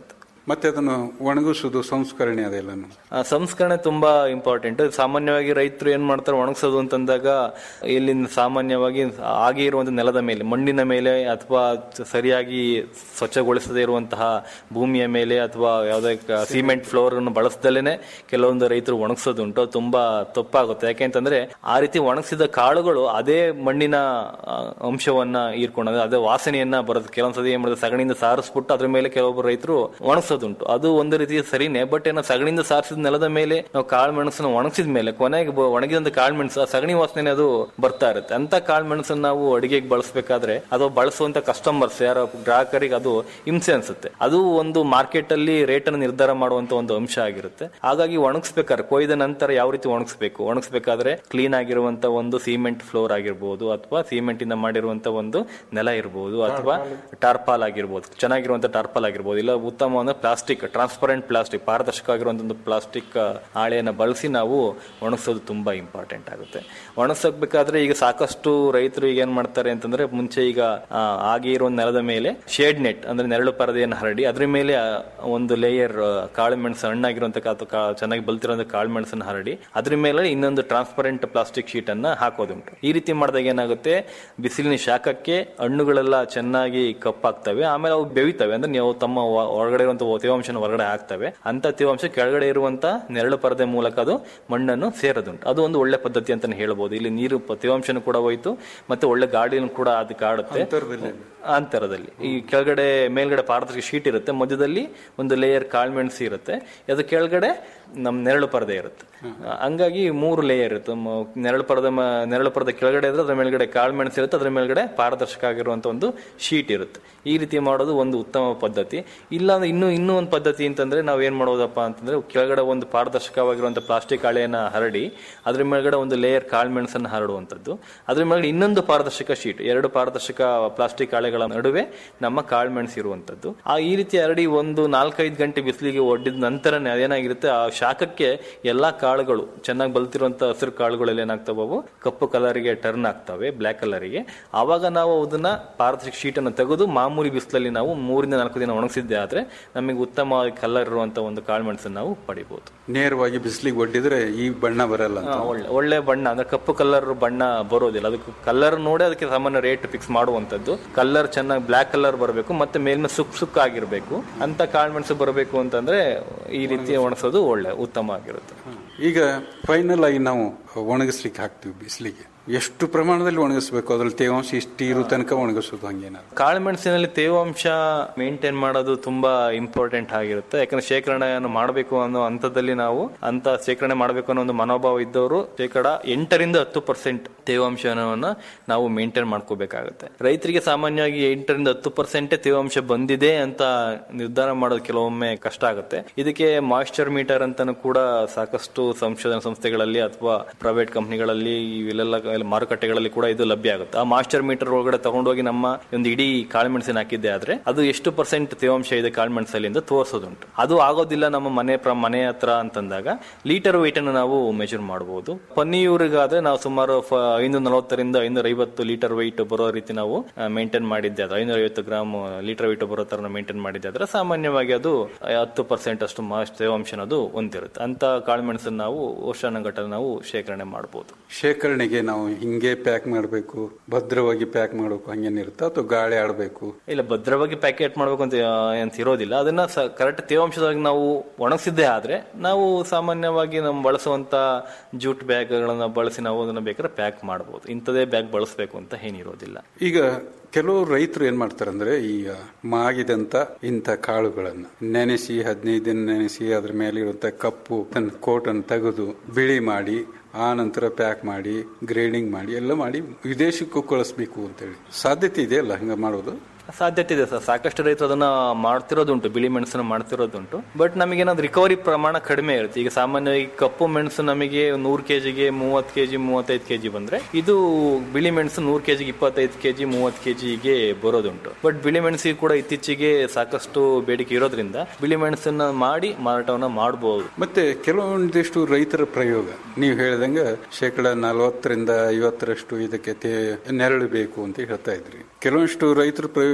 ಮತ್ತೆ ಅದನ್ನು ಒಣಗಿಸುವುದು ಸಂಸ್ಕರಣೆ ಅದೆಲ್ಲನು ಆ, ಸಂಸ್ಕರಣೆ ತುಂಬಾ ಇಂಪಾರ್ಟೆಂಟ್ ಸಾಮಾನ್ಯವಾಗಿ ರೈತರು ಏನ್ ಮಾಡ್ತಾರೆ ಒಣಗಿಸೋದು ಅಂತಂದಾಗ ಇಲ್ಲಿಂದ ಸಾಮಾನ್ಯವಾಗಿ ಆಗಿ ಇರುವಂತಹ ನೆಲದ ಮೇಲೆ ಮಣ್ಣಿನ ಮೇಲೆ ಅಥವಾ ಸರಿಯಾಗಿ ಸ್ವಚ್ಛಗೊಳಿಸದೇ ಇರುವಂತಹ ಭೂಮಿಯ ಮೇಲೆ ಅಥವಾ ಯಾವುದೇ ಕ- ಸಿಮೆಂಟ್ ಫ್ಲೋರ್ ಅನ್ನು ಬಳಸದಲೇನೆ ಕೆಲವೊಂದು ರೈತರು ಒಣಗಿಸೋದುಂಟು ಅದು ತುಂಬಾ ತಪ್ಪಾಗುತ್ತೆ ಯಾಕೆಂತಂದ್ರೆ ಆ ರೀತಿ ಒಣಗಿಸಿದ ಕಾಳುಗಳು ಅದೇ ಮಣ್ಣಿನ ಆ, ಅಂಶವನ್ನ ಹೀರ್ಕೊಂಡು ಅದೇ ವಾಸನೆಯನ್ನ ಬರುತ್ತೆ ಕೆಲವೊಂದ್ಸತಿ ಏನ್ ಮಾಡುತ್ತೆ ಸಗಣಿಯಿಂದ ಸಾರಿಸ್ಬಿಟ್ಟು ಅದ್ರ ಮೇಲೆ ಕೆಲವೊಬ್ಬರು ರೈತರು ಒಣಗಿಸೋದುಂಟು ಅದು ಒಂದು ರೀತಿಯ ಸರಿನೇ ಬಟ್ ಏನೋ ಸಗಣಿಯಿಂದ ಸಾರಿಸಿದ ನೆಲದ ಮೇಲೆ ನಾವು ಕಾಳು ಮೆಣಸನ್ನು ಒಣಗಿಸಿದ ಮೇಲೆ ಕೊನೆಗೆ ಬ- ಒಣಗಿದಂತ ಕಾಳು ಮೆಣಸು ಆ ಸಗಣಿ ವಾಸನೆ ಅದು ಬರ್ತಾ ಇರುತ್ತೆ ಅಂತ ಕಾಳು ಮೆಣಸನ್ನು ನಾವು ಅಡಿಗೆಗೆ ಬಳಸಬೇಕಾದ್ರೆ ಅದು ಬಳಸುವಂತ ಕಸ್ಟಮರ್ಸ್ ಯಾರೋ ಗ್ರಾಹಕರಿಗೆ ಅದು ಹಿಂಸೆ ಅನ್ಸುತ್ತೆ ಅದು ಒಂದು ಮಾರ್ಕೆಟ್ ಅಲ್ಲಿ ರೇಟ್ ಅನ್ನು ನಿರ್ಧಾರ ಮಾಡುವಂತ ಒಂದು ಅಂಶ ಆಗಿರುತ್ತೆ ಹಾಗಾಗಿ ಒಣಗಿಸ್ಬೇಕಾದ್ರೆ ಕೊಯ್ದ ನಂತರ ಯಾವ ರೀತಿ ಒಣಗಿಸ್ಬೇಕು ಒಣಗಿಸ್ಬೇಕಾದ್ರೆ ಕ್ಲೀನ್ ಆಗಿರುವಂತ ಒಂದು ಸಿಮೆಂಟ್ ಫ್ಲೋರ್ ಆಗಿರ್ಬೋದು ಅಥವಾ ಸಿಮೆಂಟ್ ಇಂದ ಮಾಡಿರುವಂತ ಒಂದು ನೆಲ ಇರಬಹುದು ಅಥವಾ ಟಾರ್ಪಾಲ್ ಆಗಿರ್ಬೋದು ಚೆನ್ನಾಗಿರುವಂತ ಟಾರ್ಪಾಲ್ ಆಗಿರ್ಬೋದು ಇಲ್ಲ ಉತ್ತಮವಾದ ಪ್ಲಾಸ್ಟಿಕ್ ಟ್ರಾನ್ಸ್ಪರೆಂಟ್ ಪ್ಲಾಸ್ಟಿಕ್ ಪಾರದರ್ಶಕ ಆಗಿರುವಂತ ಒಂದು ಪ್ಲಾಸ್ಟಿಕ್ ಹಾಳೆಯನ್ನು ಬಳಸಿ ನಾವು ಒಣಗಿಸೋದು ತುಂಬಾ ಇಂಪಾರ್ಟೆಂಟ್ ಆಗುತ್ತೆ ಒಣಗಿಸಬೇಕಾದ್ರೆ ಈಗ ಸಾಕಷ್ಟು ರೈತರು ಈಗ ಏನ್ ಮಾಡ್ತಾರೆ ಅಂತಂದ್ರೆ ಮುಂಚೆ ಈಗ ಆ, ಆಗಿ ಇರುವ ನೆಲದ ಮೇಲೆ ಶೇಡ್ ನೆಟ್ ಅಂದ್ರೆ ನೆರಳು ಪರದೆಯನ್ನು ಹರಡಿ ಅದ್ರ ಮೇಲೆ ಆ, ಒಂದು ಲೇಯರ್ ಕಾಳು ಮೆಣಸು ಹಣ್ಣಾಗಿರುವಂತ ಅಥವಾ ಕಾ- ಚೆನ್ನಾಗಿ ಬಲ್ತಿರುವಂತ ಕಾಳು ಮೆಣಸನ್ನು ಹರಡಿ ಅದ್ರ ಮೇಲೆ ಇನ್ನೊಂದು ಟ್ರಾನ್ಸ್ಪರೆಂಟ್ ಪ್ಲಾಸ್ಟಿಕ್ ಶೀಟ್ ಅನ್ನ ಹಾಕೋದುಂಟು ಈ ರೀತಿ ಮಾಡಿದಾಗ ಏನಾಗುತ್ತೆ ಬಿಸಿಲಿನ ಶಾಖಕ್ಕೆ ಹಣ್ಣುಗಳೆಲ್ಲ ಚೆನ್ನಾಗಿ ಕಪ್ಪಾಗ್ತವೆ ಆಮೇಲೆ ಅವು ಬೆವಿತವೆ ಅಂದ್ರೆ ನೀವು ತಮ್ಮ ವ- ಒಳಗಡೆ ಇರುವಂತ ತೇವಾಂಶನ ಹೊರಗಡೆ ಹಾಕ್ತವೆ ಅಂತ ತೇವಾಂಶ ಕೆಳಗಡೆ ಇರುವಂತ ನೆರಳು ಪರದೆ ಮೂಲಕ ಅದು ಮಣ್ಣನ್ನು ಸೇರೋದುಂಟು ಅದು ಒಂದು ಒಳ್ಳೆ ಪದ್ಧತಿ ಅಂತಾನೆ ಹೇಳ್ಬೋದು ಇಲ್ಲಿ ನೀರು ಪ- ತೇವಾಂಶನೂ ಕೂಡ ಹೋಯ್ತು ಮತ್ತೆ ಒಳ್ಳೆ ಗಾಳಿನೂ ಕೂಡ ಅದಕ್ಕೆ ಆಡುತ್ತೆ ಅಂತರದಲ್ಲಿ ಈ ಕೆಳಗಡೆ ಮೇಲ್ಗಡೆ ಪಾರದರ್ಶಕ ಶೀಟ್ ಇರುತ್ತೆ ಮಧ್ಯದಲ್ಲಿ ಒಂದು ಲೇಯರ್ ಕಾಳ್ಮೆಣಸು ಇರುತ್ತೆ ಅದು ಕೆಳಗಡೆ ನಮ್ ನೆರಳು ಪರದೆ ಇರುತ್ತೆ ಹಂಗಾಗಿ ಮೂರು ಲೇಯರ್ ಇರುತ್ತೆ ಮ- ನೆರಳು ಪರದೆ ಮ- ನೆರಳು ಪರದೆ ಕೆಳಗಡೆ ಇದ್ರೆ ಅದ್ರ ಮೇಲ್ಗಡೆ ಕಾಳ್ಮೆಣಸು ಇರುತ್ತೆ ಅದ್ರ ಮೇಲ್ಗಡೆ ಪಾರದರ್ಶಕ ಆಗಿರುವಂತ ಒಂದು ಶೀಟ್ ಇರುತ್ತೆ ಈ ರೀತಿ ಮಾಡೋದು ಒಂದು ಉತ್ತಮ ಪದ್ಧತಿ ಇಲ್ಲ ಅಂದ್ರೆ ಇನ್ನೂ ಇನ್ನೂ ಒಂದು ಪದ್ಧತಿ ಅಂತಂದ್ರೆ ನಾವ್ ಏನ್ ಮಾಡೋದಪ್ಪ ಅಂತಂದ್ರೆ ಕೆಳಗಡೆ ಒಂದು ಪಾರದರ್ಶಕವಾಗಿರುವಂತ ಪ್ಲಾಸ್ಟಿಕ್ ಹಾಳೆಯನ್ನ ಹರಡಿ ಅದ್ರ ಮೇಲ್ಗಡೆ ಒಂದು ಲೇಯರ್ ಕಾಳ್ಮೆಣಸನ್ನು ಹರಡುವಂತದ್ದು ಅದ್ರ ಮೇಲ್ಗಡೆ ಇನ್ನೊಂದು ಪಾರದರ್ಶಕ ಶೀಟ್ ಎರಡು ಪಾರದರ್ಶಕ ಪ್ಲಾಸ್ಟಿಕ್ ಹಾಳೆಗಳ ನಡುವೆ ನಮ್ಮ ಕಾಳ್ಮೆಣಸು ಇರುವಂತದ್ದು ಆ ಈ ರೀತಿ ಹರಡಿ ಒಂದು ನಾಲ್ಕೈದು ಗಂಟೆ ಬಿಸಿಲಿಗೆ ಒಡ್ಡಿದ ನಂತರನೇ ಅದೇನಾಗಿರುತ್ತೆ ಆ ಶಾಖಕ್ಕೆ ಎಲ್ಲಾ ಕಾಳುಗಳು ಚೆನ್ನಾಗಿ ಬಲ್ತಿರುವಂತ ಹಸಿರು ಕಾಳುಗಳೆಲ್ಲ ಏನಾಗ್ತವೆ ಅವು ಕಪ್ಪು ಕಲರ್ಗೆ ಟರ್ನ್ ಆಗ್ತವೆ ಬ್ಲಾಕ್ ಕಲರ್ಗೆ ಆವಾಗ ನಾವು ಅದನ್ನ ಪಾರದರ್ಶಕ ಶೀಟ್ ಅನ್ನು ತೆಗೆದು ಮಾಮೂಲಿ ಬಿಸಿಲಲ್ಲಿ ನಾವು ಮೂರಿಂದ ನಾಲ್ಕು ದಿನ ಒಣಗಿಸಿದ್ದೆ ಆದ್ರೆ ನಮಗೆ ಉತ್ತಮವಾಗಿ ಕಲರ್ ಇರುವಂತ ಒಂದು ಕಾಳುಮೆಣಸನ್ನು ನಾವು ಪಡಿಬಹುದು ನೇರವಾಗಿ ಬಿಸಿಲಿಗೆ ಒಡ್ಡಿದ್ರೆ ಈ ಬಣ್ಣ ಬರಲ್ಲ ಅಂತ ಹಾ, ಒಳ್ಳೆ ಒಳ್ಳೆ ಬಣ್ಣ ಅಂದ್ರೆ ಕಪ್ಪು ಕಲರ್ ಬಣ್ಣ ಬರೋದಿಲ್ಲ ಅದಕ್ಕೆ ಕಲರ್ ನೋಡಿ ಅದಕ್ಕೆ ಸಾಮಾನ್ಯ ರೇಟ್ ಫಿಕ್ಸ್ ಮಾಡುವಂತದ್ದು ಕಲರ್ ಚೆನ್ನಾಗಿ ಬ್ಲಾಕ್ ಕಲರ್ ಬರಬೇಕು ಮತ್ತೆ ಮೇಲ್ಮೆ ಸುಕ್ ಸುಕ್ ಆಗಿರ್ಬೇಕು ಅಂತ ಕಾಳುಮೆಣಸು ಬರಬೇಕು ಅಂತಂದ್ರೆ ಈ ರೀತಿ ಒಣಸೋದು ಒಳ್ಳೆ ಉತ್ತಮ ಆಗಿರುತ್ತೆ ಈಗ ಫೈನಲ್ ಆಗಿ ನಾವು ಒಣಗಿಸ್ಲಿಕ್ಕೆ ಹಾಕ್ತಿವಿ ಬಿಸಿಲಿಗೆ ಎಷ್ಟು ಪ್ರಮಾಣದಲ್ಲಿ ಒಣಗಿಸ್ಬೇಕು ಅದ್ರಲ್ಲಿ ತೇವಾಂಶ ಇಷ್ಟು ಇರೋ ತನಕ ಒಣಗಿಸೋದು ಹಂಗೇನಾದ್ರು ಕಾಳುಮೆಣಸಿನಲ್ಲಿ ತೇವಾಂಶ ಮೇಂಟೈನ್ ಮಾಡೋದು ತುಂಬಾ ಇಂಪಾರ್ಟೆಂಟ್ ಆಗಿರುತ್ತೆ ಯಾಕಂದ್ರೆ ಶೇಖರಣೆಯನ್ನು ಮಾಡಬೇಕು ಅನ್ನೋ ಹಂತದಲ್ಲಿ ನಾವು ಅಂತ ಶೇಖರಣೆ ಮಾಡಬೇಕು ಅನ್ನೋ ಒಂದು ಮನೋಭಾವ ಇದ್ದವರು ಶೇಕಡ ಎಂಟರಿಂದ ಹತ್ತು ಪರ್ಸೆಂಟ್ ತೇವಾಂಶವನ್ನ ನಾವು ಮೇಂಟೈನ್ ಮಾಡ್ಕೋಬೇಕಾಗುತ್ತೆ ರೈತರಿಗೆ ಸಾಮಾನ್ಯವಾಗಿ ಎಂಟರಿಂದ ಹತ್ತು ಪರ್ಸೆಂಟ್ ತೇವಾಂಶ ಬಂದಿದೆ ಅಂತ ನಿರ್ಧಾರ ಮಾಡೋದು ಕೆಲವೊಮ್ಮೆ ಕಷ್ಟ ಆಗುತ್ತೆ ಇದಕ್ಕೆ ಮಾಯಿಶ್ಚರ್ ಮೀಟರ್ ಅಂತಾನು ಕೂಡ ಸಾಕಷ್ಟು ಸಂಶೋಧನಾ ಸಂಸ್ಥೆಗಳಲ್ಲಿ ಅಥವಾ ಪ್ರೈವೇಟ್ ಕಂಪನಿಗಳಲ್ಲಿ ಇವೆಲ್ಲ ಮಾರುಕಟ್ಟೆಗಳಲ್ಲಿ ಕೂಡ ಇದು ಲಭ್ಯ ಆಗುತ್ತೆ ಆ ಮಾಸ್ಟರ್ ಮೀಟರ್ ಒಳಗಡೆ ತಗೊಂಡೋಗಿ ನಮ್ಮ ಒಂದು ಇಡೀ ಕಾಳುಮೆಣಸಿನ ಹಾಕಿದ್ದೆ ಆದ್ರೆ ಅದು ಎಷ್ಟು ಪರ್ಸೆಂಟ್ ತೇವಾಂಶ ಇದೆ ಕಾಳುಮೆಣಸಲ್ಲಿ ಅಂತ ತೋರಿಸೋದುಂಟು ಅದು ಆಗೋದಿಲ್ಲ ನಮ್ಮ ಮನೆ ಪ್ರ ಮನೆ ಹತ್ರ ಅಂತಂದಾಗ ಲೀಟರ್ weight ಅನ್ನು ನಾವು ಮೆಜರ್ ಮಾಡಬಹುದು ಪನ್ನೀರಿಗಾದ್ರೆ ನಾವು ಸುಮಾರು ಐನೂರ ನಲವತ್ತರಿಂದ ಐನೂರ ಐವತ್ತು ಲೀಟರ್ weight ಬರೋ ರೀತಿ ನಾವು ಮೇಂಟೈನ್ ಮಾಡಿದ್ದೆ ಆದ್ರೆ ಐನೂರ ಐವತ್ತು ಗ್ರಾಮ್ ಲೀಟರ್ weight ಬರೋ ತರ ಮೇಂಟೈನ್ ಮಾಡಿದ್ದೆ ಆದ್ರೆ ಸಾಮಾನ್ಯವಾಗಿ ಅದು ಹತ್ತು ಪರ್ಸೆಂಟ್ ಅಷ್ಟು ಮಾಸ್ ತೇವಾಂಶನ ಅದು ಹೊಂದಿರುತ್ತೆ ಅಂತ ಕಾಳುಮೆಣಸನ್ನು ನಾವು ವರ್ಷಾನುಗಟ್ಟಲೆ ನಾವು ಶೇಖರಣೆ ಮಾಡಬಹುದು ಶೇಖರಣೆಗೆ ನಾವು ಹಿಂಗೆ ಪ್ಯಾಕ್ ಮಾಡಬೇಕು ಭದ್ರವಾಗಿ ಪ್ಯಾಕ್ ಮಾಡಬೇಕು ಹಂಗೇನಿರುತ್ತಾ ಅಥವಾ ಗಾಳಿ ಆಡಬೇಕು ಇಲ್ಲ ಭದ್ರವಾಗಿ ಪ್ಯಾಕೆಟ್ ಮಾಡ್ಬೇಕು ಅಂತ ಆ, ಅಂತ ಇರೋದಿಲ್ಲ ಅದನ್ನ ಕರೆಕ್ಟ್ ತೇವಾಂಶವಾಗಿ ನಾವು ಒಣಗಿಸಿದ್ದೇ ಆದ್ರೆ ನಾವು ಸಾಮಾನ್ಯವಾಗಿ ನಾವು ಬಳಸುವಂತ ಜೂಟ್ ಬ್ಯಾಗ್ಗಳನ್ನ ಬಳಸಿ ನಾವು ಅದನ್ನ ಬೇಕಾದ್ರೆ ಪ್ಯಾಕ್ ಮಾಡಬಹುದು ಇಂಥದೇ ಬ್ಯಾಗ್ ಬಳಸಬೇಕು ಅಂತ ಏನಿರೋದಿಲ್ಲ ಈಗ ಕೆಲವು ರೈತರು ಏನ್ ಮಾಡ್ತಾರೆ ಅಂದ್ರೆ ಈ ಮಾಗಿದಂತ ಇಂಥ ಕಾಳುಗಳನ್ನ ನೆನೆಸಿ ಹದಿನೈದು ದಿನ ನೆನೆಸಿ ಅದ್ರ ಮೇಲೆ ಇರುವಂತ ಕಪ್ಪು ತನ್ನ ಕೋಟನ್ನು ತೆಗೆದು ಬಿಳಿ ಮಾಡಿ ಆ ನಂತರ ಪ್ಯಾಕ್ ಮಾಡಿ ಗ್ರೇಡಿಂಗ್ ಮಾಡಿ ಎಲ್ಲ ಮಾಡಿ ವಿದೇಶಕ್ಕೂ ಕಳಿಸ್ಬೇಕು ಅಂತೇಳಿ ಸಾಧ್ಯತೆ ಇದೆಯಲ್ಲ ಹಂಗ ಮಾಡೋದು ಸಾಧ್ಯತೆ ಇದೆ ಸರ್ ಸಾಕಷ್ಟು ರೈತರು ಅದನ್ನ ಮಾಡ್ತಿರೋದುಂಟು ಬಿಳಿ ಮೆಣಸನ್ನು ಮಾಡ್ತಿರೋದುಂಟು ಬಟ್ ನಮಗೇನಾದ್ರು ರಿಕವರಿ ಪ್ರಮಾಣ ಕಡಿಮೆ ಇರುತ್ತೆ ಈಗ ಸಾಮಾನ್ಯವಾಗಿ ಕಪ್ಪು ಮೆಣಸು ನಮಗೆ ನೂರು ಕೆಜಿಗೆ ಮೂವತ್ತು ಕೆಜಿ ಮೂವತ್ತೈದು ಕೆಜಿ ಬಂದ್ರೆ ಇದು ಬಿಳಿ ಮೆಣಸು ನೂರು ಕೆಜಿಗೆ ಇಪ್ಪತ್ತೈದು ಕೆಜಿ ಮೂವತ್ತು ಕೆಜಿಗೆ ಬರೋದುಂಟು ಬಟ್ ಬಿಳಿ ಮೆಣಸಿಗೆ ಕೂಡ ಇತ್ತೀಚೆಗೆ ಸಾಕಷ್ಟು ಬೇಡಿಕೆ ಇರೋದ್ರಿಂದ ಬಿಳಿ ಮೆಣಸನ್ನ ಮಾಡಿ ಮಾರಾಟವನ್ನ ಮಾಡಬಹುದು ಮತ್ತೆ ಕೆಲವೊಂದಿಷ್ಟು ರೈತರ ಪ್ರಯೋಗ ನೀವು ಹೇಳ್ದಂಗ ಶೇಕಡ ನಲವತ್ತರಿಂದ ಐವತ್ತರಷ್ಟು ಇದಕ್ಕೆ ತೇ- ನೆರಳು ಬೇಕು ಅಂತ ಹೇಳ್ತಾ ಇದ್ರಿ ಕೆಲವೊಂದಿಷ್ಟು ರೈತರ ಪ್ರಯೋಗ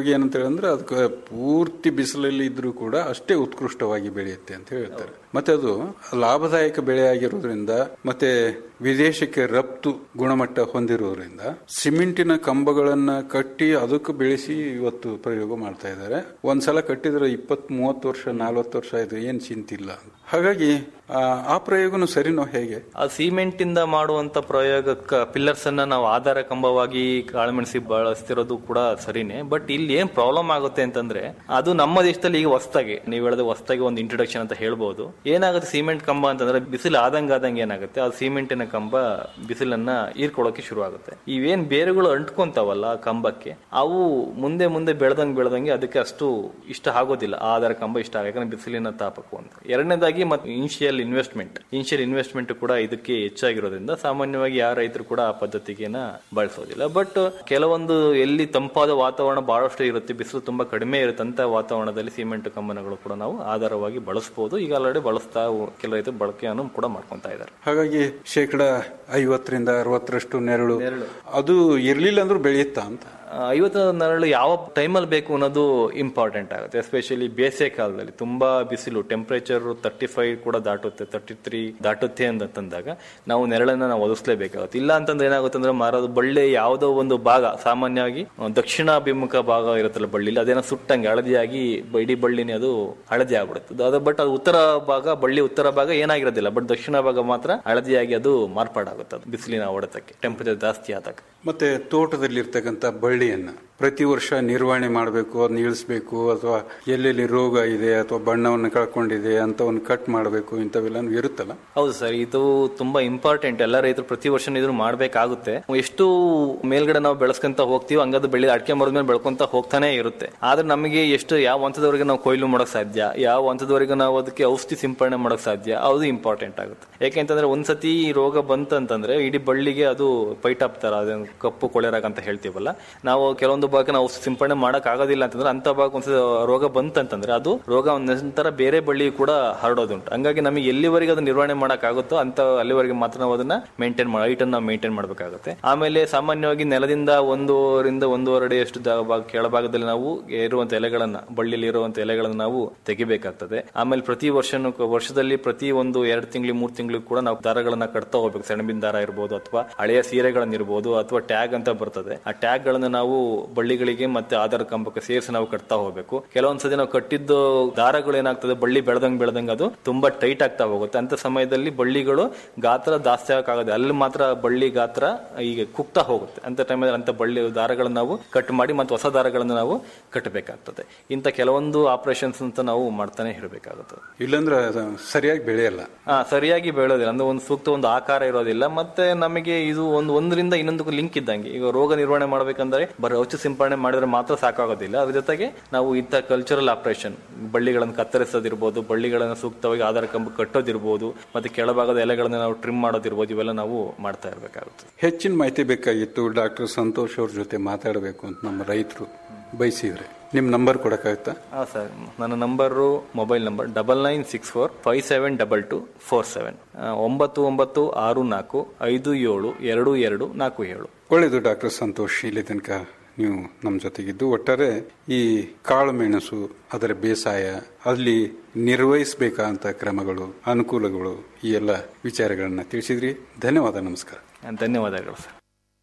ಉಪಯೋಗ ಏನಂತ ಹೇಳಿದ್ರೆ ಅದಕ್ಕೆ ಪೂರ್ತಿ ಬಿಸಿಲಲ್ಲಿ ಇದ್ರೂ ಕೂಡ ಅಷ್ಟೇ ಉತ್ಕೃಷ್ಟವಾಗಿ ಬೆಳೆಯುತ್ತೆ ಅಂತ ಹೇಳ್ತಾರೆ ಮತ್ತೆ ಅದು ಲಾಭದಾಯಕ ಬೆಳೆ ಆಗಿರೋದ್ರಿಂದ ಮತ್ತೆ ವಿದೇಶಕ್ಕೆ ರಫ್ತು ಗುಣಮಟ್ಟ ಹೊಂದಿರೋದ್ರಿಂದ ಸಿಮೆಂಟಿನ ಕಂಬಗಳನ್ನ ಕಟ್ಟಿ ಅದಕ್ಕೆ ಬೆಳೆಸಿ ಇವತ್ತು ಪ್ರಯೋಗ ಮಾಡ್ತಾ ಇದ್ದಾರೆ ಒಂದ್ಸಲ ಕಟ್ಟಿದ್ರೆ ಇಪ್ಪತ್ ಮೂವತ್ತು ವರ್ಷ ನಲ್ವತ್ತು ವರ್ಷ ಇದು ಏನ್ ಚಿಂತಿಲ್ಲ ಹಾಗಾಗಿ ಆ, ಆ ಪ್ರಯೋಗನು ಸರಿನೋ ಹೇಗೆ ಆ ಸಿಮೆಂಟ್ ಇಂದ ಮಾಡುವಂತ ಪ್ರಯೋಗಕ್ಕ ಪಿಲ್ಲರ್ಸ್ ಅನ್ನ ನಾವು ಆಧಾರ ಕಂಬವಾಗಿ ಕಾಳುಮೆಣಸಿ ಬಳಸ್ತಿರೋದು ಕೂಡ ಸರಿನೇ ಬಟ್ ಇಲ್ಲಿ ಏನ್ ಪ್ರಾಬ್ಲಮ್ ಆಗುತ್ತೆ ಅಂತಂದ್ರೆ ಅದು ನಮ್ಮ ದೇಶದಲ್ಲಿ ಈಗ ಹೊಸ್ತಾಗಿ ನೀವು ಹೇಳಿದ ಹೊಸ್ತಾಗಿ ಒಂದು ಇಂಟ್ರೊಡಕ್ಷನ್ ಅಂತ ಹೇಳ್ಬೋದು ಏನಾಗುತ್ತೆ ಸಿಮೆಂಟ್ ಕಂಬ ಅಂತಂದ್ರೆ ಬಿಸಿಲು ಆದಂಗ ಆದಂಗೆ ಏನಾಗುತ್ತೆ ಆ ಸಿಮೆಂಟಿನ ಕಂಬ ಬಿಸಿಲನ್ನ ಹೀರ್ಕೊಳ್ಳೋಕೆ ಶುರು ಆಗುತ್ತೆ ಇವೇನ್ ಬೇರುಗಳು ಅಂಟ್ಕೊಂತಾವಲ್ಲ ಆ ಕಂಬಕ್ಕೆ ಅವು ಮುಂದೆ ಮುಂದೆ ಬೆಳೆದಂಗ್ ಬೆಳೆದಂಗೆ ಅದಕ್ಕೆ ಅಷ್ಟು ಇಷ್ಟ ಆಗೋದಿಲ್ಲ ಆ ಆಧಾರ ಕಂಬ ಇಷ್ಟ ಆಗ ಯಾಕಂದ್ರೆ ಬಿಸಿಲಿನ ತಾಪಕ್ಕೂ ಅಂತ ಎರಡನೇದಾಗಿ ಮತ್ತೆ ಇನಿಷಿಯಲ್ ಇನ್ವೆಸ್ಟ್ಮೆಂಟ್ ಇನಿಷಿಯಲ್ ಇನ್ವೆಸ್ಟ್ಮೆಂಟ್ ಕೂಡ ಇದಕ್ಕೆ ಹೆಚ್ಚಾಗಿರೋದ್ರಿಂದ ಸಾಮಾನ್ಯವಾಗಿ ಯಾವ ರೈತರು ಕೂಡ ಆ ಪದ್ಧತಿಗೆನ ಬಳಸೋದಿಲ್ಲ ಬಟ್ ಕೆಲವೊಂದು ಎಲ್ಲಿ ತಂಪಾದ ವಾತಾವರಣ ಬಹಳಷ್ಟು ಇರುತ್ತೆ ಬಿಸಿಲು ತುಂಬಾ ಕಡಿಮೆ ಇರುತ್ತೆ ಅಂತ ವಾತಾವರಣದಲ್ಲಿ ಸಿಮೆಂಟ್ ಕಂಬನಗಳು ಕೂಡ ನಾವು ಆಧಾರವಾಗಿ ಬಳಸಬಹುದು ಈಗ ಆಲ್ರೆಡಿ ಬಳಸ್ತಾ ಕೆಲ ರೈತರು ಬಳಕೆಯನ್ನು ಕೂಡ ಮಾಡ್ಕೊಂತಾ ಇದ್ದಾರೆ ಹಾಗಾಗಿ ಶೇಕಡ ಐವತ್ತರಿಂದ ಅರವತ್ತರಷ್ಟು ನೆರಳು ಅದು ಇರ್ಲಿಲ್ಲ ಅಂದ್ರೂ ಬೆಳೆಯುತ್ತಾ ಅಂತ ಆ, ಐವತ್ತು ನರಳು ಯಾವ ಟೈಮಲ್ಲಿ ಬೇಕು ಅನ್ನೋದು ಇಂಪಾರ್ಟೆಂಟ್ ಆಗುತ್ತೆ ಎಸ್ಪೆಷಲಿ ಬೇಸಿಗೆ ಕಾಲದಲ್ಲಿ ತುಂಬಾ ಬಿಸಿಲು ಟೆಂಪರೇಚರ್ ತರ್ಟಿ ಫೈವ್ ಕೂಡ ದಾಟುತ್ತೆ ತರ್ಟಿ ತ್ರೀ ದಾಟುತ್ತೆ ಅಂತಂದಾಗ ನಾವು ನೆರಳನ್ನ ನಾವು ಒದಗಿಸ್ಲೇಬೇಕಾಗುತ್ತೆ ಇಲ್ಲ ಅಂತಂದ್ರೆ ಏನಾಗುತ್ತೆ ಅಂದ್ರೆ ಮರದ ಬಳ್ಳಿ ಯಾವುದೋ ಒಂದು ಭಾಗ ಸಾಮಾನ್ಯವಾಗಿ ಆ, ದಕ್ಷಿಣಾಭಿಮುಖ ಭಾಗ ಇರುತ್ತಲ್ಲ ಬಳ್ಳಿಲಿ ಅದೇನೋ ಸುಟ್ಟಂಗೆ ಹಳದಿಯಾಗಿ ಬ- ಇಡೀ ಬಳ್ಳಿನೇ ಅದು ಹಳದಿ ಆಗ್ಬಿಡುತ್ತೆ ಅದು ಬಟ್ ಅದು ಉತ್ತರ ಭಾಗ ಬಳ್ಳಿ ಉತ್ತರ ಭಾಗ ಏನಾಗಿರೋದಿಲ್ಲ ಬಟ್ ದಕ್ಷಿಣ ಭಾಗ ಮಾತ್ರ ಹಳದಿಯಾಗಿ ಅದು ಮಾರ್ಪಾಡಾಗುತ್ತೆ ಅದು ಬಿಸಿಲಿನ ಹೊಡೆತಕ್ಕೆ ಟೆಂಪರೇಚರ್ ಜಾಸ್ತಿ ಆದಾಗ ಮತ್ತೆ ತೋಟದಲ್ಲಿರ್ತಕ್ಕಂಥ ಬಳ್ಳಿಯನ್ನ ಪ್ರತಿ ವರ್ಷ ನಿರ್ವಹಣೆ ಮಾಡಬೇಕು ಅದನ್ನ ಇಳಿಸ್ಬೇಕು ಅಥವಾ ಎಲ್ಲೆಲ್ಲಿ ರೋಗ ಇದೆ ಅಥವಾ ಬಣ್ಣವನ್ನು ಕಳ್ಕೊಂಡಿದೆ ಅಂತವನ್ನು ಕಟ್ ಮಾಡಬೇಕು ಇಂಥವೆಲ್ಲ ಇರುತ್ತಲ್ಲ ಹೌದು ಸರ್ ಇದು ತುಂಬಾ ಇಂಪಾರ್ಟೆಂಟ್ ಎಲ್ಲ ರೈತರು ಪ್ರತಿ ವರ್ಷ ಇದನ್ನು ಮಾಡ್ಬೇಕಾಗುತ್ತೆ ಎಷ್ಟು ಮೇಲ್ಗಡೆ ನಾವು ಬೆಳೆಸ್ಕೊಂತ ಹೋಗ್ತೀವಿ ಹಂಗದು ಬೆಳೆ ಅಡಿಕೆ ಮರದ ಮೇಲೆ ಬೆಳ್ಕೊಂತ ಹೋಗ್ತಾನೆ ಇರುತ್ತೆ ಆದ್ರೆ ನಮಗೆ ಎಷ್ಟು ಯಾವ ಹಂತದವರೆಗೆ ನಾವು ಕೊಯ್ಲು ಮಾಡೋಕ್ ಸಾಧ್ಯ ಯಾವ ಹಂತದವರೆಗೆ ನಾವು ಅದಕ್ಕೆ ಔಷಧಿ ಸಿಂಪಡಣೆ ಮಾಡೋಕ್ ಸಾಧ್ಯ ಅದು ಇಂಪಾರ್ಟೆಂಟ್ ಆಗುತ್ತೆ ಯಾಕೆಂತಂದ್ರೆ ಒಂದ್ಸತಿ ಈ ರೋಗ ಬಂತಂತಂದ್ರೆ ಇಡೀ ಬಳ್ಳಿಗೆ ಅದು ಪೈಟ್ ತರ ಅದೇನು ಕಪ್ಪು ಕೊಳೆರಾಗ ಅಂತ ಹೇಳ್ತೀವಲ್ಲ ನಾವು ಕೆಲವೊಂದು ಭಾಗ ನಾವು ಔಷಧಿ ಸಿಂಪಡಣೆ ಮಾಡಕ್ ಆಗೋದಿಲ್ಲ ಅಂತಂದ್ರೆ ಅಂತ ಭಾಗ ಒಂದ್ಸತಿ ರೋಗ ಬಂತಂತಂದ್ರೆ ಅದು ರೋಗ ನಂತರ ಬೇರೆ ಬಳ್ಳಿ ಕೂಡ ಹರಡೋದುಂಟು ಹಂಗಾಗಿ ನಮಗೆ ಎಲ್ಲಿವರೆಗೆ ಅದು ನಿರ್ವಹಣೆ ಮಾಡಕ್ ಆಗುತ್ತೋ ಅಂತ ಅಲ್ಲಿವರೆಗೆ ಮಾತ್ರ ನಾವು ಅದನ್ನ ಮೇಂಟೈನ್ ಮಾಡಿ ಹೈಟ್ ನಾವು ಮೇಂಟೈನ್ ಮಾಡಬೇಕಾಗುತ್ತೆ ಆಮೇಲೆ ಸಾಮಾನ್ಯವಾಗಿ ನೆಲದಿಂದ ಒಂದೂವರಿಂದ ಒಂದೂವರೆ ಅಡಿ ಅಷ್ಟು ದ- ಭಾಗ ಕೆಳಭಾಗದಲ್ಲಿ ನಾವು ಇರುವಂತ ಎಲೆಗಳನ್ನ ಬಳ್ಳಿಯಲ್ಲಿ ಇರುವಂತ ಎಲೆಗಳನ್ನ ನಾವು ತೆಗಿಬೇಕಾಗ್ತದೆ ಆಮೇಲೆ ಪ್ರತಿ ವರ್ಷನೂ ವರ್ಷದಲ್ಲಿ ಪ್ರತಿ ಒಂದು ಎರಡು ತಿಂಗಳು ಮೂರು ತಿಂಗಳು ಕೂಡ ನಾವು ದಾರಗಳನ್ನ ಕಟ್ತಾ ಹೋಗ್ಬೇಕು ಸೆಣಬಿನ ದಾರ ಇರ್ಬೋದು ಅಥವಾ ಹಳೆಯ ಸೀರೆಗಳನ್ನ ಇರ್ಬೋದು ಅಥವಾ ಟ್ಯಾಗ್ ಅಂತ ಬರ್ತದೆ ಆ ಟ್ಯಾಗ್ ಗಳನ್ನ ನಾವು ಬಳ್ಳಿಗಳಿಗೆ ಮತ್ತೆ ಆಧಾರ ಕಂಬಕ್ಕೆ ಸೇರಿಸಿ ನಾವು ಕಟ್ತಾ ಹೋಗ್ಬೇಕು ಕೆಲವೊಂದ್ಸತಿ ನಾವು ಕಟ್ಟಿದ್ದು ದಾರಗಳು ಏನಾಗ್ತದೆ ಬಳ್ಳಿ ಬೆಳೆದಂಗ್ ಬೆಳೆದಂಗ್ ಅದು ತುಂಬಾ ಟೈಟ್ ಆಗ್ತಾ ಹೋಗುತ್ತೆ ಅಂತ ಸಮಯದಲ್ಲಿ ಬಳ್ಳಿಗಳು ಗಾತ್ರ ಜಾಸ್ತಿ ಆಗಕ್ಕಾಗದೆ ಅಲ್ಲಿ ಮಾತ್ರ ಬಳ್ಳಿ ಗಾತ್ರ ಈಗ ಕುಗ್ತಾ ಹೋಗುತ್ತೆ ಅಂತ ಟೈಮಲ್ಲಿ ಅಂತ ಬಳ್ಳಿ ದಾರಗಳನ್ನ ನಾವು ಕಟ್ ಮಾಡಿ ಮತ್ತೆ ಹೊಸ ದಾರಗಳನ್ನು ನಾವು ಕಟ್ಟಬೇಕಾಗ್ತದೆ ಇಂಥ ಕೆಲವೊಂದು ಆಪರೇಷನ್ಸ್ ಅಂತ ನಾವು ಮಾಡ್ತಾನೆ ಇರಬೇಕಾಗುತ್ತದೆ ಇಲ್ಲಾಂದ್ರೆ ಅದು ಸರಿಯಾಗಿ ಬೆಳೆಯಲ್ಲ ಹಾ ಸರಿಯಾಗಿ ಬೆಳೆಯೋದಿಲ್ಲ ಅಂದ್ರೆ ಒಂದು ಸೂಕ್ತ ಒಂದು ಆಕಾರ ಇರೋದಿಲ್ಲ ಮತ್ತೆ ನಮಗೆ ಇದು ಒಂದು ಒಂದರಿಂದ ಇನ್ನೊಂದಕ್ಕೂ ಲಿಂಕ್ ಇದ್ದಂಗೆ ಈಗ ರೋಗ ನಿರ್ವಹಣೆ ಮಾಡಬೇಕಂದ್ರೆ ಬರೀ ಔಷಧಿ ಸಿಂಪಡಣೆ ಮಾಡಿದ್ರೆ ಮಾತ್ರ ಸಾಕಾಗೋದಿಲ್ಲ ಅದ್ರ ಜೊತೆಗೆ ನಾವು ಇಂಥ ಕಲ್ಚರಲ್ ಆಪರೇಷನ್ ಬಳ್ಳಿಗಳನ್ನು ಕತ್ತರಿಸೋದಿರ್ಬೋದು ಬಳ್ಳಿಗಳನ್ನು ಸೂಕ್ತವಾಗಿ ಆಧಾರ ಕಂಬ ಕಟ್ಟೋದಿರ್ಬೋದು ಮತ್ತೆ ಕೆಳಭಾಗದ ಎಲೆಗಳನ್ನ ನಾವು ಟ್ರಿಮ್ ಮಾಡೋದಿರ್ಬೋದು ಇವೆಲ್ಲ ನಾವು ಮಾಡ್ತಾ ಇರಬೇಕಾಗುತ್ತೆ ಹೆಚ್ಚಿನ ಮಾಹಿತಿ ಬೇಕಾಗಿತ್ತು ಡಾಕ್ಟರ್ ಸಂತೋಷ್ ಅವ್ರ ಜೊತೆ ಮಾತಾಡಬೇಕು ಅಂತ ನಮ್ಮ ರೈತರು ಬಯಸಿದ್ರೆ ನಿಮ್ ನಂಬರ್ ಕೊಡಕ್ಕಾಗತ್ತಾ ಹಾ ಸರ್ ನನ್ನ number mobile number double nine six four five seven double two four seven ಒಂಬತ್ತು ಒಂಬತ್ತು ಆರು ನಾಲ್ಕು ಐದು ಏಳು ಎರಡು ಎರಡು ನಾಲ್ಕು ಏಳು ಒಳ್ಳೆಯದು ಡಾಕ್ಟರ್ ಸಂತೋಷ್ ಇಲ್ಲಿ ತನಕ ನೀವು ನಮ್ಮ ಜೊತೆಗಿದ್ದು ಒಟ್ಟಾರೆ ಈ ಕಾಳು ಮೆಣಸು ಅದರ ಬೇಸಾಯ ಅಲ್ಲಿ ನಿರ್ವಹಿಸಬೇಕಾದಂತ ಕ್ರಮಗಳು ಅನುಕೂಲಗಳು ಈ ಎಲ್ಲ ವಿಚಾರಗಳನ್ನ ತಿಳಿಸಿದ್ರಿ ಧನ್ಯವಾದ ನಮಸ್ಕಾರ ಧನ್ಯವಾದಗಳು ಸರ್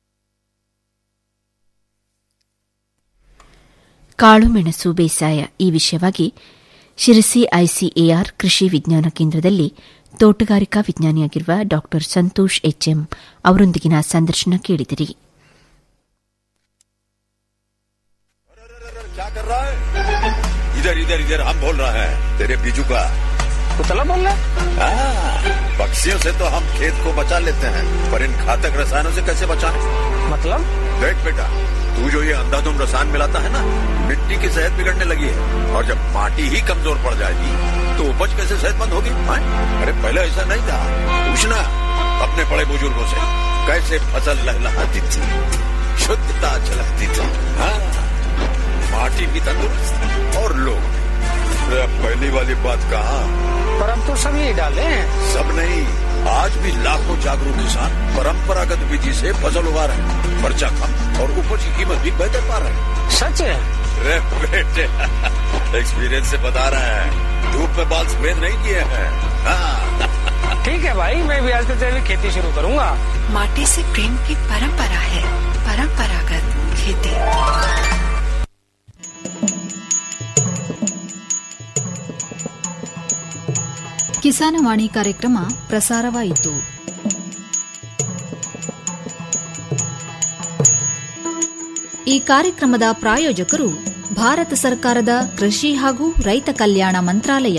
ಕಾಳುಮೆಣಸು ಬೇಸಾಯ ಈ ವಿಷಯವಾಗಿ ಶಿರಸಿ ಐಸಿಎಆರ್ ಕೃಷಿ ವಿಜ್ಞಾನ ಕೇಂದ್ರದಲ್ಲಿ ತೋಟಗಾರಿಕಾ ವಿಜ್ಞಾನಿಯಾಗಿರುವ ಡಾ ಸಂತೋಷ್ ಎಚ್ಎಂ ಅವರೊಂದಿಗಿನ ಸಂದರ್ಶನ ಕೇಳಿದಿರಿ इधर इधर इधर हम बोल रहे हैं तेरे बीजू का कुतला बोल रहा पक्षियों से तो हम खेत को बचा लेते हैं पर इन घातक रसायनों से कैसे बचाएं? मतलब देख बेटा तू जो ये अंधाधुंध रसायन मिलाता है ना मिट्टी की सेहत बिगड़ने लगी है और जब माटी ही कमजोर पड़ जाएगी तो उपज कैसे सेहतमंद होगी हाँ? अरे पहले ऐसा नहीं था पूछना अपने बड़े बुजुर्गों से कैसे फसल लहलहाती थी शुद्धता झलकती थी हाँ माटी भी तंदुरुस्त और लोग अरे अब पहली वाली बात कहा पर अब तो सब यही डाले हैं सब नहीं आज भी लाखों जागरूक किसान परंपरागत विधि से फसल उगा रहे हैं खर्चा कम और उपज की कीमत भी बेहतर पा रहे हैं सच है अरे बेटे एक्सपीरियंस से बता रहे हैं धूप में बाल सफेद नहीं किए हैं हाँ। ठीक है भाई मैं भी आज से जैविक खेती शुरू करूंगा माटी से प्रेम की परंपरा है परंपरागत खेती ಕಿಸಾನವಾಣಿ ಕಾರ್ಯಕ್ರಮ ಪ್ರಸಾರವಾಯಿತು ಈ ಕಾರ್ಯಕ್ರಮದ ಪ್ರಾಯೋಜಕರು ಭಾರತ ಸರ್ಕಾರದ ಕೃಷಿ ಹಾಗೂ ರೈತ ಕಲ್ಯಾಣ ಮಂತ್ರಾಲಯ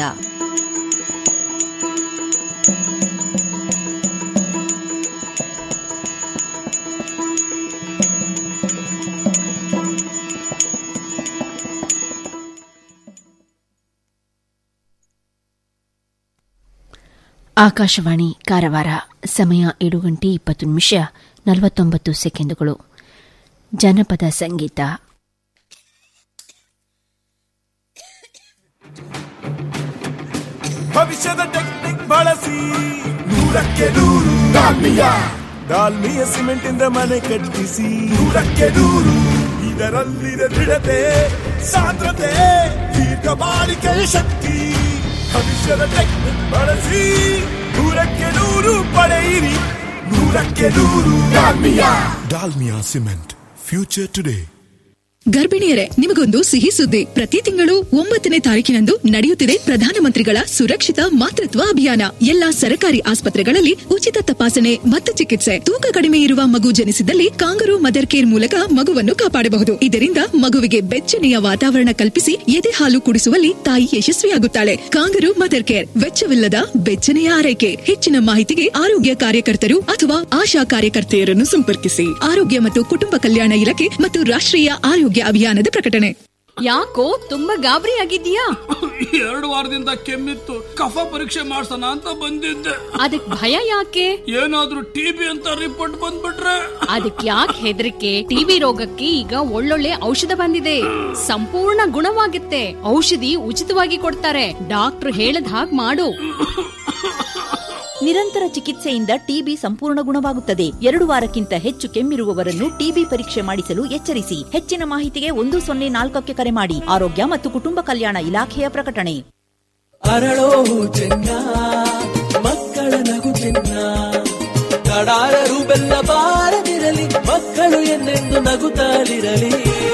ಆಕಾಶವಾಣಿ ಕಾರವಾರ ಸಮಯ ಏಳು ಗಂಟೆ ಇಪ್ಪತ್ತು ನಿಮಿಷ ನಲವತ್ತೊಂಬತ್ತು ಸೆಕೆಂಡುಗಳು ಜನಪದ ಸಂಗೀತ ಭವಿಷ್ಯದ ಟೆಕ್ನಿಕ್ ಬಳಸಿ ನೂರಕ್ಕೆ ನೂರು ಡಾಲ್ಮಿಯ ಡಾಲ್ಮಿಯ ಸಿಮೆಂಟ್ ಇಂದ ಮನೆ ಕಟ್ಟಿಸಿ ನೂರಕ್ಕೆ ನೂರು ಇದರಲ್ಲಿದೆ ದೃಢತೆ ಸಾಂದ್ರತೆ ದೀರ್ಘ ಬಾಳಿಕೆಯ ಶಕ್ತಿ ಭವಿಷ್ಯದ ಟೆಕ್ನಿಕ್ ಬಳಸಿ ನೂರಕ್ಕೆ ನೂರು ಪಡೆಯಿರಿ ನೂರಕ್ಕೆ ನೂರು Dalmia Dalmia cement future today ಗರ್ಭಿಣಿಯರೇ ನಿಮಗೊಂದು ಸಿಹಿ ಸುದ್ದಿ ಪ್ರತಿ ತಿಂಗಳು ಒಂಬತ್ತನೇ ತಾರೀಕಿನಂದು ನಡೆಯುತ್ತಿದೆ ಪ್ರಧಾನಮಂತ್ರಿಗಳ ಸುರಕ್ಷಿತ ಮಾತೃತ್ವ ಅಭಿಯಾನ ಎಲ್ಲಾ ಸರ್ಕಾರಿ ಆಸ್ಪತ್ರೆಗಳಲ್ಲಿ ಉಚಿತ ತಪಾಸಣೆ ಮತ್ತು ಚಿಕಿತ್ಸೆ ತೂಕ ಕಡಿಮೆ ಇರುವ ಮಗು ಜನಿಸಿದಲ್ಲಿ ಕಾಂಗರು ಮದರ್ ಕೇರ್ ಮೂಲಕ ಮಗುವನ್ನು ಕಾಪಾಡಬಹುದು ಇದರಿಂದ ಮಗುವಿಗೆ ಬೆಚ್ಚನೆಯ ವಾತಾವರಣ ಕಲ್ಪಿಸಿ ಎದೆ ಹಾಲು ಕುಡಿಸುವಲ್ಲಿ ತಾಯಿ ಯಶಸ್ವಿಯಾಗುತ್ತಾಳೆ ಕಾಂಗರು ಮದರ್ ಕೇರ್ ವೆಚ್ಚವಿಲ್ಲದ ಬೆಚ್ಚನೆಯ ಆರೈಕೆ ಹೆಚ್ಚಿನ ಮಾಹಿತಿಗೆ ಆರೋಗ್ಯ ಕಾರ್ಯಕರ್ತರು ಅಥವಾ ಆಶಾ ಕಾರ್ಯಕರ್ತೆಯರನ್ನು ಸಂಪರ್ಕಿಸಿ ಆರೋಗ್ಯ ಮತ್ತು ಕುಟುಂಬ ಕಲ್ಯಾಣ ಇಲಾಖೆ ಮತ್ತು ರಾಷ್ಟ್ರೀಯ ಆರೋಗ್ಯ ಅಭಿಯಾನದ ಪ್ರಕಟಣೆ ಯಾಕೋ ತುಂಬಾ ಗಾಬರಿ ಆಗಿದ್ಯಾ ಎರಡು ವಾರದಿಂದ ಕೆಮ್ಮಿತ್ತು ಕಫ ಪರೀಕ್ಷೆ ಮಾಡ್ಸೋಣ ಅಂತ ಬಂದಿದ್ದೆ ಅದಕ್ ಭಯ ಯಾಕೆ ಏನಾದ್ರೂ ಟಿಬಿ ಅಂತ ರಿಪೋರ್ಟ್ ಬಂದ್ಬಿಟ್ರೆ ಅದಕ್ ಯಾಕೆ ಹೆದರಿಕೆ ಟಿವಿ ರೋಗಕ್ಕೆ ಈಗ ಒಳ್ಳೊಳ್ಳೆ ಔಷಧ ಬಂದಿದೆ ಸಂಪೂರ್ಣ ಗುಣವಾಗುತ್ತೆ ಔಷಧಿ ಉಚಿತವಾಗಿ ಕೊಡ್ತಾರೆ ಡಾಕ್ಟರ್ ಹೇಳದ್ ಹಾಗ್ ಮಾಡು ನಿರಂತರ ಚಿಕಿತ್ಸೆಯಿಂದ ಟಿಬಿ ಸಂಪೂರ್ಣ ಗುಣವಾಗುತ್ತದೆ ಎರಡು ವಾರಕ್ಕಿಂತ ಹೆಚ್ಚು ಕೆಮ್ಮಿರುವವರನ್ನು ಟಿಬಿ ಪರೀಕ್ಷೆ ಮಾಡಿಸಲು ಎಚ್ಚರಿಸಿ ಹೆಚ್ಚಿನ ಮಾಹಿತಿಗೆ ಒಂದು ಸೊನ್ನೆ ನಾಲ್ಕಕ್ಕೆ ಕರೆ ಮಾಡಿ ಆರೋಗ್ಯ ಮತ್ತು ಕುಟುಂಬ ಕಲ್ಯಾಣ ಇಲಾಖೆಯ ಪ್ರಕಟಣೆ ಅರಳೋ ಚೆನ್ನ ಮಕ್ಕಳ ನಗು ಚೆನ್ನ ಕಡಾರರು ಬೆಲ್ಲ ಬಾರದಿರಲಿ ಮಕ್ಕಳು ಎನ್ನೆಂದು ನಗುತ್ತಾಲಿರಲಿ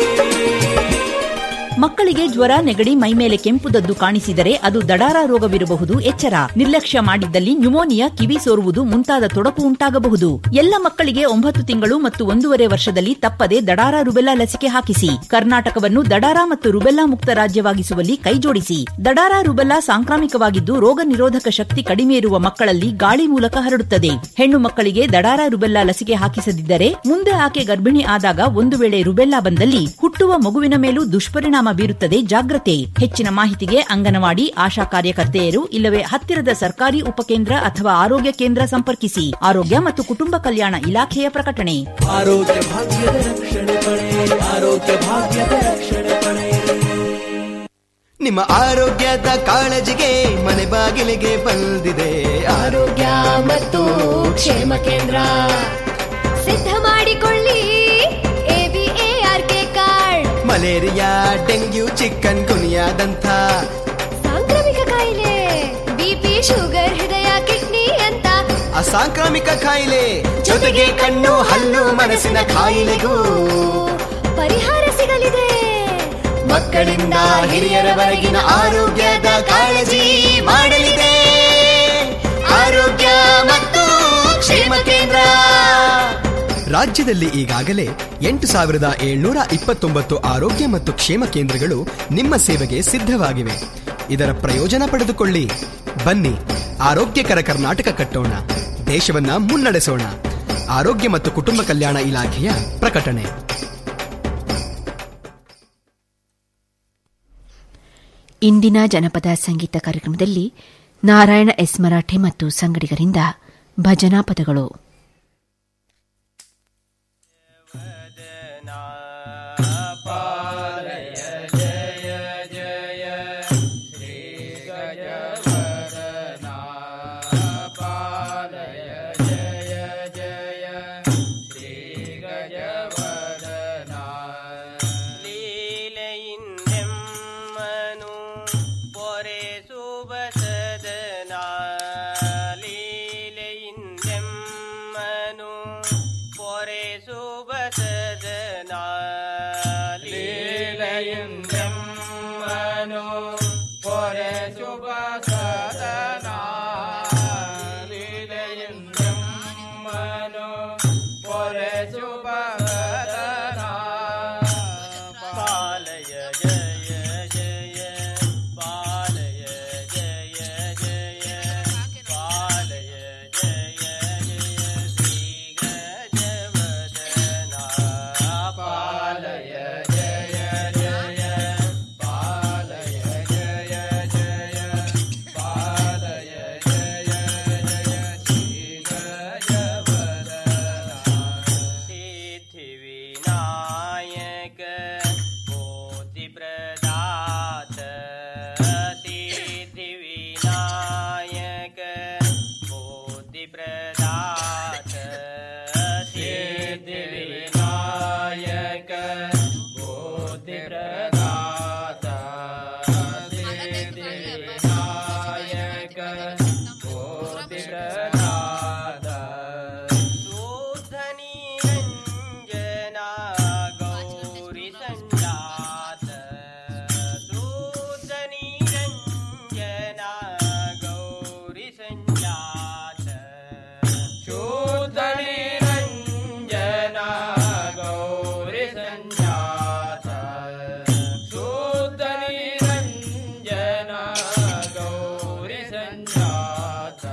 ಮಕ್ಕಳಿಗೆ ಜ್ವರ ನೆಗಡಿ ಮೈಮೇಲೆ ಕೆಂಪುದದ್ದು ಕಾಣಿಸಿದರೆ ಅದು ದಡಾರ ರೋಗವಿರಬಹುದು ಎಚ್ಚರ ನಿರ್ಲಕ್ಷ್ಯ ಮಾಡಿದ್ದಲ್ಲಿ ನ್ಯುಮೋನಿಯಾ ಕಿವಿ ಸೋರುವುದು ಮುಂತಾದ ತೊಡಕು ಉಂಟಾಗಬಹುದು ಎಲ್ಲ ಮಕ್ಕಳಿಗೆ ಒಂಬತ್ತು ತಿಂಗಳು ಮತ್ತು ಒಂದೂವರೆ ವರ್ಷದಲ್ಲಿ ತಪ್ಪದೆ ದಡಾರ ರುಬೆಲ್ಲಾ ಲಸಿಕೆ ಹಾಕಿಸಿ ಕರ್ನಾಟಕವನ್ನು ದಡಾರ ಮತ್ತು ರುಬೆಲ್ಲಾ ಮುಕ್ತ ರಾಜ್ಯವಾಗಿಸುವಲ್ಲಿ ಕೈಜೋಡಿಸಿ ದಡಾರ ರುಬೆಲ್ಲಾ ಸಾಂಕ್ರಾಮಿಕವಾಗಿದ್ದು ರೋಗ ನಿರೋಧಕ ಶಕ್ತಿ ಕಡಿಮೆ ಇರುವ ಮಕ್ಕಳಲ್ಲಿ ಗಾಳಿ ಮೂಲಕ ಹರಡುತ್ತದೆ ಹೆಣ್ಣು ಮಕ್ಕಳಿಗೆ ದಡಾರ ರುಬೆಲ್ಲಾ ಲಸಿಕೆ ಹಾಕಿಸದಿದ್ದರೆ ಮುಂದೆ ಆಕೆ ಗರ್ಭಿಣಿ ಆದಾಗ ಒಂದು ವೇಳೆ ರುಬೆಲ್ಲಾ ಬಂದಲ್ಲಿ ಹುಟ್ಟುವ ಮಗುವಿನ ಮೇಲೂ ದುಷ್ಪರಿಣಾಮ ಬೀರುತ್ತದೆ ಜಾಗ್ರತೆ ಹೆಚ್ಚಿನ ಮಾಹಿತಿಗೆ ಅಂಗನವಾಡಿ ಆಶಾ ಕಾರ್ಯಕರ್ತೆಯರು ಇಲ್ಲವೇ ಹತ್ತಿರದ ಸರ್ಕಾರಿ ಉಪಕೇಂದ್ರ ಅಥವಾ ಆರೋಗ್ಯ ಕೇಂದ್ರ ಸಂಪರ್ಕಿಸಿ ಆರೋಗ್ಯ ಮತ್ತು ಕುಟುಂಬ ಕಲ್ಯಾಣ ಇಲಾಖೆಯ ಪ್ರಕಟಣೆ ಆರೋಗ್ಯ ಭಾಗ್ಯದ ರಕ್ಷಣೆ ಪಡೆ ಆರೋಗ್ಯ ಭಾಗ್ಯದ ರಕ್ಷಣೆ ಪಡೆ ನಿಮ್ಮ ಆರೋಗ್ಯದ ಕಾಳಜಿಗೆ ಮನೆ ಬಾಗಿಲಿಗೆ ಬಂದಿದೆ ಆರೋಗ್ಯ ಮತ್ತು ಕ್ಷೇಮ ಕೇಂದ್ರ ಸಿದ್ಧ ಮಾಡಿಕೊಳ್ಳಿ ಎಬಿಎಆರ್ಕೆ ಕಾರ್ಡ್ ಮಲೇರಿಯಾ ಡೆಂಗ್ಯೂ ಚಿಕನ್ ಗುನಿಯಾದಂಥ ಸಾಂಕ್ರಾಮಿಕ ಕಾಯಿಲೆ ಬಿಪಿ ಶುಗರ್ ಹೃದಯ ಕಿಡ್ನಿ ಅಂತ ಅಸಾಂಕ್ರಾಮಿಕ ಕಾಯಿಲೆ ಜೊತೆಗೆ ಕಣ್ಣು ಹಲ್ಲು ಮನಸ್ಸಿನ ಕಾಯಿಲೆಗೂ ಪರಿಹಾರ ಸಿಗಲಿದೆ ಮಕ್ಕಳಿಂದ ಹಿರಿಯರವರೆಗಿನ ಆರೋಗ್ಯದ ಕಾಳಜಿ ಮಾಡಲಿದೆ ಆರೋಗ್ಯ ಮತ್ತು ಕ್ಷೇಮ ಕೇಂದ್ರ ರಾಜ್ಯದಲ್ಲಿ ಈಗಾಗಲೇ ಎಂಟು ಸಾವಿರದ ಏಳ್ನೂರ ಇಪ್ಪತ್ತೊಂಬತ್ತು ಆರೋಗ್ಯ ಮತ್ತು ಕ್ಷೇಮ ಕೇಂದ್ರಗಳು ನಿಮ್ಮ ಸೇವೆಗೆ ಸಿದ್ಧವಾಗಿವೆ ಇದರ ಪ್ರಯೋಜನ ಪಡೆದುಕೊಳ್ಳಿ ಬನ್ನಿ ಆರೋಗ್ಯಕರ ಕರ್ನಾಟಕ ಕಟ್ಟೋಣ ದೇಶವನ್ನ ಮುನ್ನಡೆಸೋಣ ಆರೋಗ್ಯ ಮತ್ತು ಕುಟುಂಬ ಕಲ್ಯಾಣ ಇಲಾಖೆಯ ಪ್ರಕಟಣೆ ಇಂದಿನ ಜನಪದ ಸಂಗೀತ ಕಾರ್ಯಕ್ರಮದಲ್ಲಿ ನಾರಾಯಣ ಎಸ್ ಮರಾಠೆ ಮತ್ತು ಸಂಗಡಿಗರಿಂದ ಭಜನಾ ಪದಗಳು ಲೀಲೆಯಿಂದ सुभगतना पालय जय जय पालय जय जय पालय जय जय श्री गजवदना पालय जय जय पालय जय जय पालय जय जय श्री गजवदना सिद्धि विनायक कोटि प्रदात सिद्धि विनायक कोटि प्रदात सिद्धि विनायक कोटि प्रदात सिद्धि विनायक कोटि प्रदात शोधनी रञ्जना गौरि सञ्जात शोधनी रञ्जना गौरि सञ्जात शोधनी रञ्जना गौरि सञ्जात शोधनी रञ्जना गौरि सञ्जात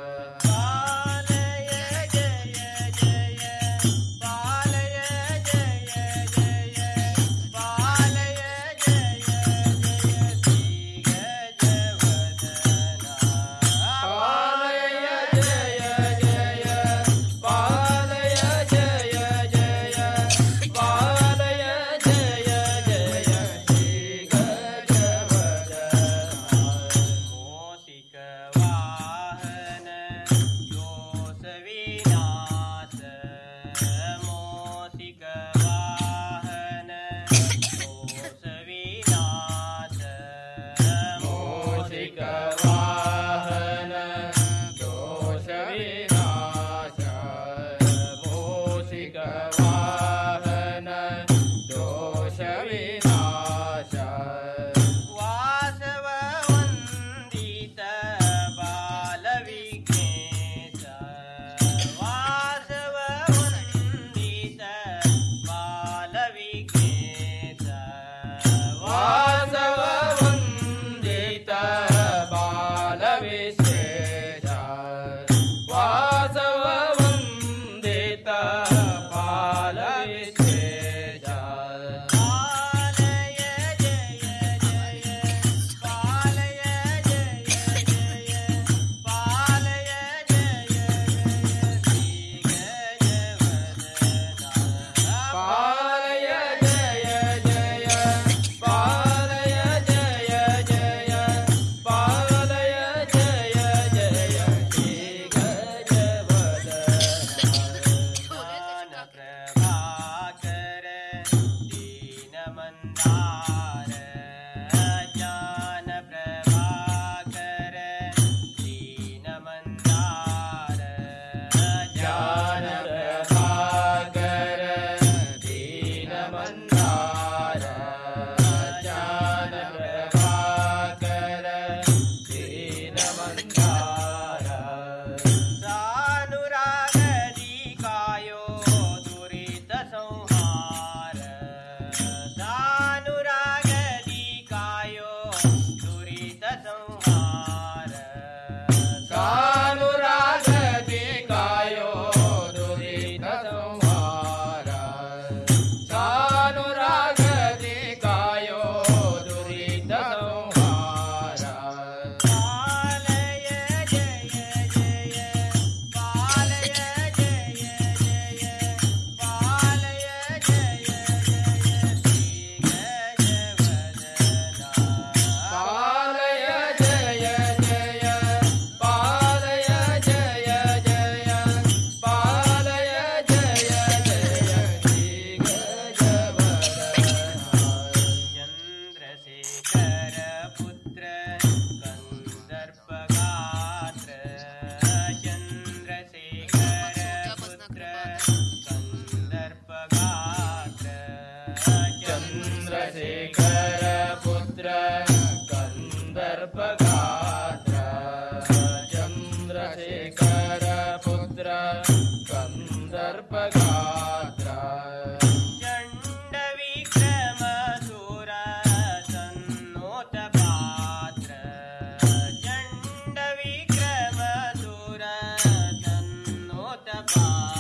पालय जय जय पालय जय जय पालय जय जय श्री गजवदना पालय जय जय पालय जय जय पालय जय जय श्री गजवदना मोसिक वाहन दोष विनाश मोसिक वाहन दोष विनाश मोसिक वाहन दोष विनाश मोसिक वाहन दोष विनाश वासव वन्दित बालविघ्नेश वासव वन्दित बालविघ्नेश वासव वन्दित बालविशेष वासव वन्दित बालविशेष पालय जय जय पालय जय जय पालय जय जय पालय जय जय पालय जय जय पालय जय जय श्री गजवदना ज्ञान प्रभाकर दीन मंदार ज्ञान प्रभाकर दीन मंदार ज्ञान प्रभाकर दीन मंदार ज्ञान प्रभाकर दीन मंदार सानुरागदिकायो दुरित संहार सानुरागदिकायो दुरित संहार सानुरागदिकायो दुरित संहार सानुरागदिकायो दुरित संहार पालय जय जय पालय जय जय पालय जय पालय जय जय पालय जय जय पालय जय जय श्री चन्द्रशेखर पुत्र कन्दर्पगात्र चन्द्रशेखर पुत्र कन्दर्पगात्र चन्द्रशेखर पुत्र कन्दर्पगात्र चन्द्रशेखर पुत्र कन्दर्पगात्र ಪಾತ್ರ